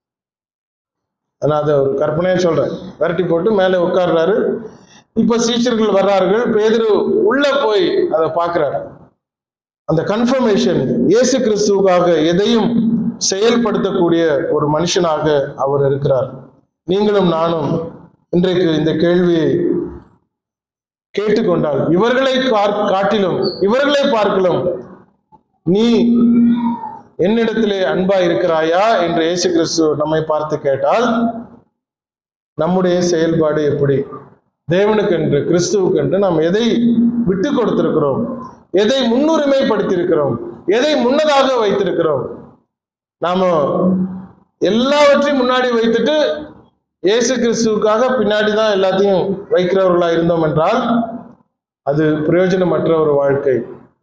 Speaker 1: நான் அதை ஒரு கற்பனையா சொல்றேன் விரட்டி போட்டு மேலே உட்கார்றாரு இப்ப சீஷர்கள் வர்றார்கள் பேதுரு உள்ள போய் அதை பார்க்கிறார் அந்த கன்ஃபர்மேஷன் இயேசு கிறிஸ்துவுக்காக எதையும் செயல்படுத்தக்கூடிய ஒரு மனுஷனாக அவர் இருக்கிறார் நீங்களும் நானும் இன்றைக்கு இந்த கேள்வியை கேட்டுக்கொண்டால் இவர்களை பார்- காட்டிலும் இவர்களை பார்க்கலும் நீ என்னிடத்திலே அன்பா இருக்கிறாயா என்று இயேசு கிறிஸ்து நம்மை பார்த்து கேட்டால் நம்முடைய செயல்பாடு எப்படி தேவனுக்கென்று கிறிஸ்துவுக்கென்று நாம் எதை விட்டு கொடுத்திருக்கிறோம் எதை முன்னுரிமைப்படுத்தியிருக்கிறோம் எதை முன்னதாக வைத்திருக்கிறோம் நாம எல்லாவற்றையும் முன்னாடி வைத்துட்டு இயேசு கிறிஸ்துவுக்காக பின்னாடி தான் எல்லாத்தையும் வைக்கிறவர்களா இருந்தோம் என்றால் அது பிரயோஜனமற்ற ஒரு வாழ்க்கை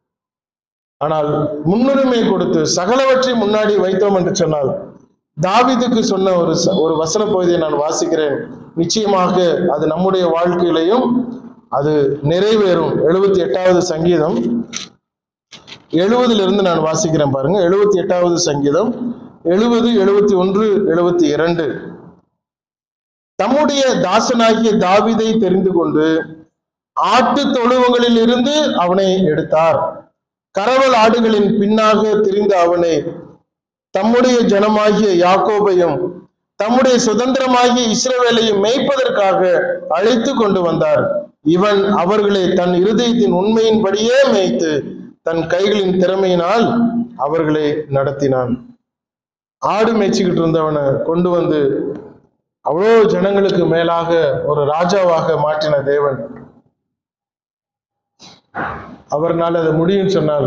Speaker 1: ஆனால் முன்னுரிமை கொடுத்து சகலவற்றையும் முன்னாடி வைத்தோம் என்று சொன்னால் தாவீதுக்கு சொன்ன ஒரு ச- ஒரு வசன பகுதியை நான் வாசிக்கிறேன் நிச்சயமாக அது நம்முடைய வாழ்க்கையிலையும் அது நிறைவேறும் எழுபத்தி எட்டாவது சங்கீதம் எழுபதுல இருந்து நான் வாசிக்கிறேன் பாருங்க எழுபத்தி எட்டாவது சங்கீதம் எழுபது எழுபத்தி ஒன்று எழுபத்தி இரண்டு தம்முடைய தாசனாகிய தாவீதை தெரிந்து கொண்டு ஆட்டு தொழுவங்களில் இருந்து அவனை எடுத்தார் கரவல் ஆடுகளின் பின்னாக திரிந்த அவனை தம்முடைய ஜனமாகிய யாக்கோபையும் தம்முடைய சுதந்திரமாகிய இஸ்ரவேலையும் மேய்ப்பதற்காக அழைத்து கொண்டு வந்தார் இவன் அவர்களை தன் இருதயத்தின் உண்மையின்படியே மேய்த்து தன் கைகளின் திறமையினால் அவர்களை நடத்தினான் ஆடு மேய்ச்சிக்கிட்டு இருந்தவனை கொண்டு வந்து அவ்வளோ ஜனங்களுக்கு மேலாக ஒரு ராஜாவாக மாற்றின தேவன் அவர்னால் அது முடியும் சொன்னால்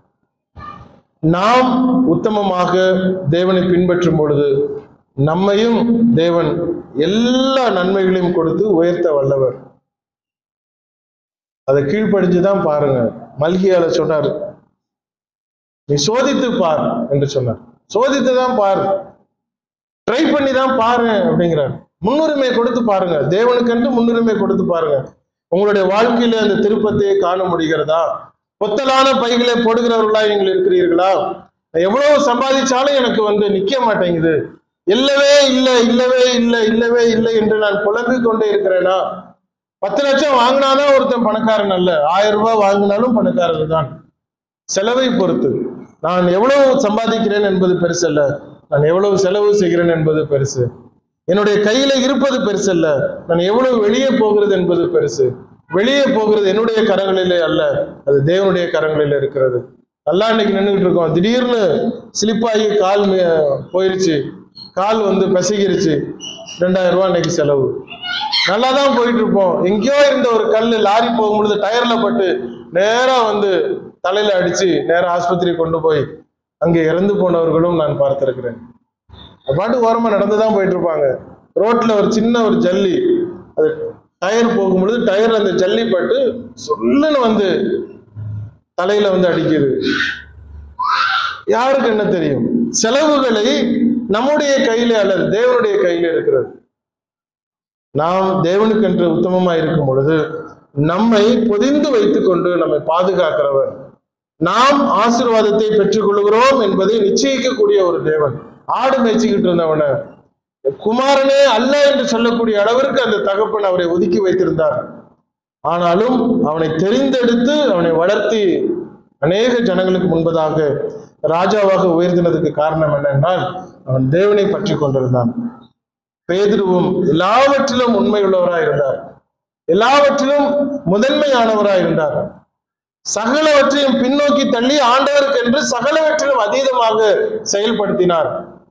Speaker 1: நாம் உத்தமமாக தேவனை பின்பற்றும் பொழுது நம்மையும் தேவன் எல்லா நன்மைகளையும் கொடுத்து உயர்த்த வல்லவர் அதை கீழ்ப்படிஞ்சு தான் பாருங்க மல்கியால சொன்னார் நீ சோதித்து பார் என்று சொன்னார் சோதித்து தான் பார் ட்ரை பண்ணி தான் பாரு அப்படிங்கிறார் முன்னுரிமை கொடுத்து பாருங்க தேவனுக்கென்று முன்னுரிமை கொடுத்து பாருங்க உங்களுடைய வாழ்க்கையில அந்த திருப்பத்தை காண முடிகிறதா பொத்தலான பைகளை போடுகிறவர்களா நீங்கள் இருக்கிறீர்களா எவ்வளவு சம்பாதிச்சாலும் எனக்கு வந்து நிக்க மாட்டேங்குது இல்லவே இல்லை இல்லவே இல்லை இல்லவே இல்லை என்று நான் புலம்பிக் கொண்டே இருக்கிறேனா பத்து லட்சம் வாங்கினாதான் ஒருத்தன் பணக்காரன் அல்ல ஆயிரம் ரூபாய் வாங்கினாலும் பணக்காரர் தான் செலவை பொறுத்து நான் எவ்வளவு சம்பாதிக்கிறேன் என்பது பெருசு அல்ல நான் எவ்வளவு செலவு செய்கிறேன் என்பது பெருசு என்னுடைய கையில இருப்பது பெருசு அல்ல நான் எவ்வளவு வெளியே போகிறது என்பது பெருசு வெளியே போகிறது என்னுடைய கரங்களிலே அல்ல அது தேவனுடைய கரங்களில் இருக்கிறது நல்லா இன்னைக்கு நின்றுகிட்டு இருக்கோம் திடீர்னு ஸ்லிப்பாகி கால் மே- போயிருச்சு கால் வந்து பிசகிருச்சு ரெண்டாயிரம் ரூபாய் இன்னைக்கு செலவு நல்லா தான் போயிட்டு இருப்போம் எங்கேயோ இருந்த ஒரு கல் லாரி போகும்பொழுது டயர்ல பட்டு நேரா வந்து தலையில அடிச்சு நேரா ஆஸ்பத்திரி கொண்டு போய் அங்கே இறந்து போனவர்களும் நான் பார்த்திருக்கிறேன் அது பாட்டு ஓரமா நடந்து தான் போயிட்டு இருப்பாங்க ரோட்ல ஒரு சின்ன ஒரு ஜல்லி அது டயர் போகும்பொழுது டயர் அந்த ஜல்லி பட்டு சொல்லுன்னு வந்து தலையில வந்து அடிக்குது யாருக்கு என்ன தெரியும் செலவுகளை நம்முடைய கையிலே அல்லது தேவனுடைய கையிலே இருக்கிறது நாம் தேவனுக்கென்று உத்தமமா இருக்கும் பொழுது நம்மை பொதிந்து வைத்துக்கொண்டு நம்மை பாதுகாக்கிறவர் நாம் ஆசீர்வாதத்தை பெற்றுக்கொள்கிறோம் என்பதை நிச்சயிக்கக்கூடிய ஒரு தேவன் ஆடு மேய்ச்சிக்கிட்டு இருந்தவனை குமாரனே அல்ல என்று சொல்லக்கூடிய அளவிற்கு அந்த தகப்பன் அவரை ஒதுக்கி வைத்திருந்தார் ஆனாலும் அவனை தெரிந்தெடுத்து அவனை வளர்த்தி அநேக ஜனங்களுக்கு முன்பதாக ராஜாவாக உயர்த்தினதுக்கு காரணம் என்னென்றால் அவன் தேவனை பற்றி கொண்டிருந்தான் பேதுருவும் எல்லாவற்றிலும் உண்மையுள்ளவராய் இருந்தார் எல்லாவற்றிலும் முதன்மையானவராய் இருந்தார் சகலவற்றையும் பின்னோக்கி தள்ளி ஆண்டவருக்கென்று சகலவற்றிலும் அதீதமாக செயல்படுத்தினார்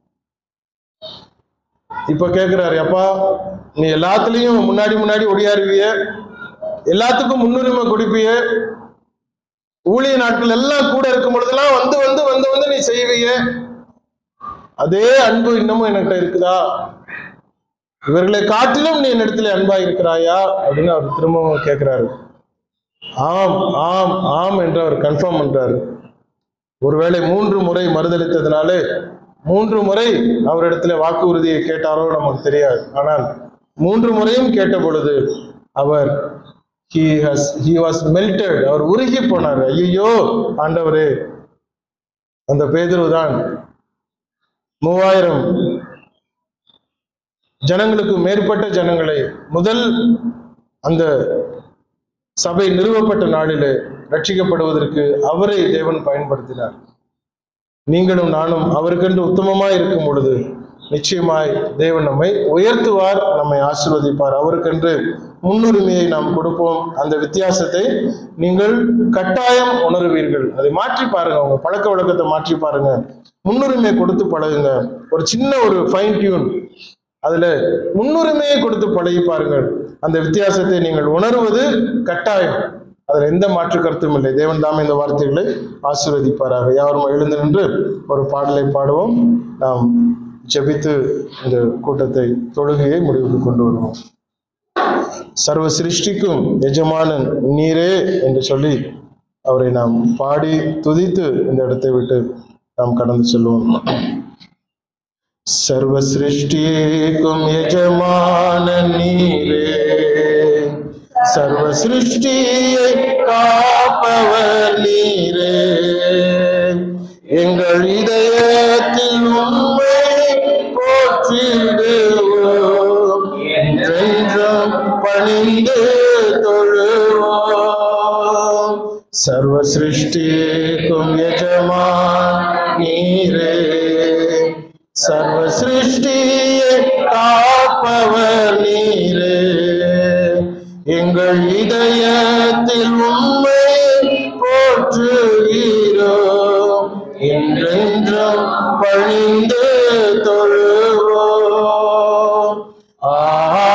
Speaker 1: இப்ப கேக்குறாரு அப்பா நீ எல்லாத்துலயும் முன்னாடி முன்னாடி ஒடியாருவிய எல்லாத்துக்கும் முன்னுரிமை கொடுப்பிய ஊழிய நாட்கள் எல்லாம் கூட இருக்கும் பொழுதெல்லாம் வந்து வந்து வந்து வந்து நீ செய்விய அதே அன்பு இன்னமும் என்கிட்ட இருக்குதா இவர்களை காட்டிலும் நீ என்னிடத்துல அன்பா இருக்கிறாயா அப்படின்னு அவர் திரும்பவும் கேட்கிறாரு ஆம் ஆம் ஆம் என்று அவர் கன்ஃபார்ம் பண்றாரு ஒருவேளை மூன்று முறை மறுதளித்ததுனாலே மூன்று முறை அவரிடத்துல வாக்குறுதியை கேட்டாரோ நமக்கு தெரியாது ஆனால் மூன்று முறையும் கேட்ட பொழுது அவர் he has he was melted அவர் உருகி போனார் ஐயோ ஆண்டவரே அந்த பேதுரு தான் மூவாயிரம் ஜனங்களுக்கு மேற்பட்ட ஜனங்களை முதல் அந்த சபை நிறுவப்பட்ட நாளிலே ரட்சிக்கப்படுவதற்கு அவரை தேவன் பயன்படுத்தினார் நீங்களும் நானும் அவருக்கென்று உத்தமமாய் இருக்கும் பொழுது நிச்சயமாய் தேவன் நம்மை உயர்த்துவார் நம்மை ஆசீர்வதிப்பார் அவருக்கென்று முன்னுரிமையை நாம் கொடுப்போம் அந்த வித்தியாசத்தை நீங்கள் கட்டாயம் உணருவீர்கள் அதை மாற்றி பாருங்க உங்க பழக்க வழக்கத்தை மாற்றி பாருங்க முன்னுரிமை கொடுத்து பழகுங்க ஒரு சின்ன ஒரு ஃபைன் டியூன் அதுல முன்னுரிமையை கொடுத்து பழகி பாருங்கள் அந்த வித்தியாசத்தை நீங்கள் உணர்வது கட்டாயம் அதுல எந்த மாற்று கருத்தும் இல்லை தேவன் தாமே இந்த வார்த்தைகளை ஆசீர்வதிப்பாராக யாரும் எழுந்து நின்று ஒரு பாடலை பாடுவோம் நாம் ஜெபித்து இந்த கூட்டத்தை தொழுகையை முடிவுக்கு கொண்டு வருவோம் சர்வ சிருஷ்டிக்கும் எஜமானன் நீரே என்று சொல்லி அவரை நாம் பாடி துதித்து இந்த இடத்தை விட்டு நாம் கடந்து செல்வோம் சர்வ சிருஷ்டிக்கும் எஜமான நீரே சர்வ சிருஷ்டியை காப்பவர் நீரே எங்கள் இதயத்தில் உண்மை போற்றிடுவோம் என்றென்றும் பணிந்து தொழுவோம் சர்வ சிருஷ்டிக்கும் எஜமான் நீரே சர்வ சிருஷ்டியை காப்பவர் நீரே எங்கள் இதயத்தில் உண்மை போற்றுகிறோம் என்றென்றும் பணிந்து தொழுவோம் ஆஹா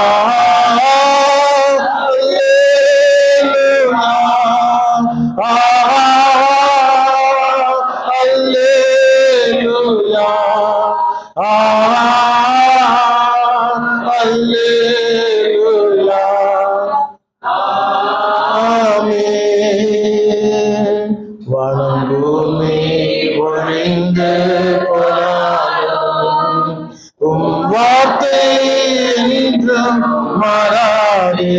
Speaker 1: வனம் பூமி ஒழிந்து போனாலும் உம் வார்த்தை என்றும் மாறாதே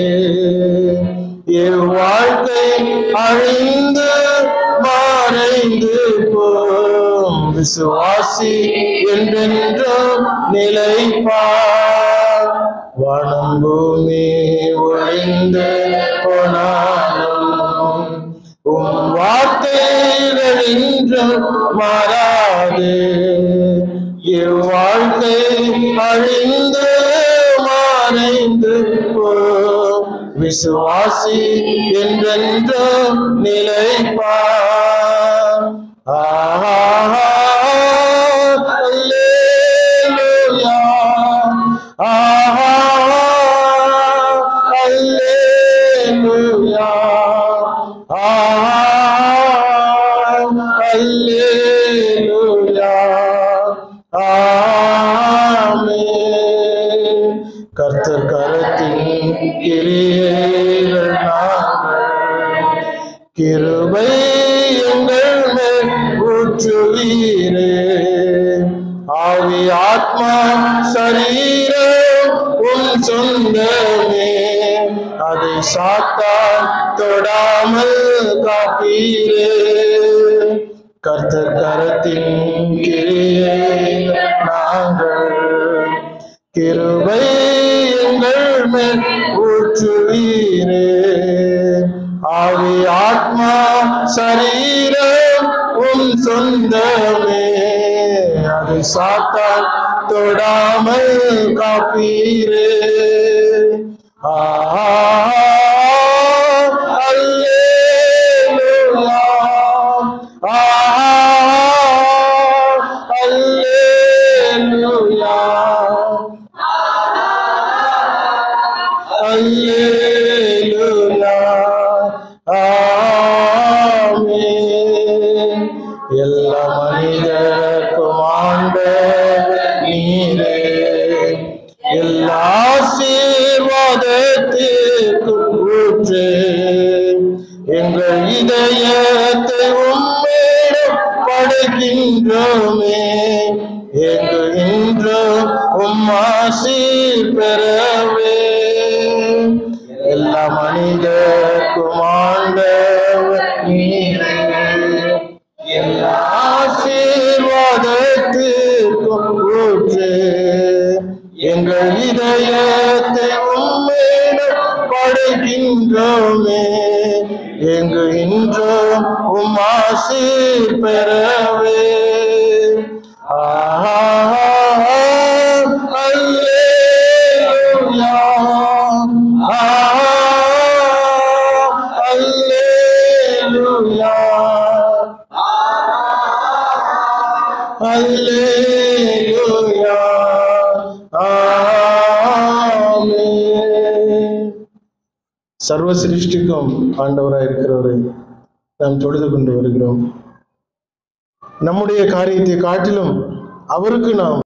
Speaker 1: இவ்வாழ்க்கை அழிந்து மறைந்து போம் விசுவாசி என்றென்றும் நிலைப்பார் வனம் பூமி ஒழிந்து போனாலும் உம் வார்த்தைகள் என்றும் மாறாது இவ்வாழ்க்கை அழிந்து மறைந்து போம் விசுவாசி என்றென்றும் நிலைப்பார் ஆஹா அல்லேலூயா ஆஹா அல்லேலூயா ஆஹா அல்லேலூயா ஆமென் கர்த்தர் கரத்தின் கிரியைகள் நாங்கள் கிருபை எங்கள் மேல் ஊற்றுவீரே ஆவி ஆத்மா சரீரம் உன் சொந்தமே அதை சாத்தான் தொடாமல் காப்பீரே கர்த்தர் கரத்தின் கிரியை நாங்கள் கிருபை எங்கள் மேல் ஊற்றுவீரே ஆவி ஆத்மா சரீரம் உன் சொந்தமே அது சாத்தான் தொடாமல் காப்பீரே ஆஹா அல்லேலூயா ஆஹா அல்லேலூயா அல்லேலூயா ஆமென் எல்லா மனிதர்க்கும் ஆண்டவர் நீரே எல்லா ஆசீர்வாதத்தின் படைக்கின்றோமே ஏங்குகின்றோம் உம்மாசீர் பெறவே எல்லா மனிதர்க்கும் ஆண்டவர் நீரே எல்லா ஆசீர்வாதத்திற்கும் ஊற்று எங்கள் இதயத்தை உம்மிடம் படைக்கின்றோமே எங்குகின்றோம் உம் ஆசீர் பெறவே ஆஹா அல்லேலூயா ஆஹா அல்லேலூயா அல்லேலூயா ஆமென் சர்வ சிருஷ்டிக்கும் ஆண்டவராய் இருக்கிறவரை நாம் தொழுது கொண்டு வருகிறோம் நம்முடைய காரியத்தை காட்டிலும் அவருக்கு நாம்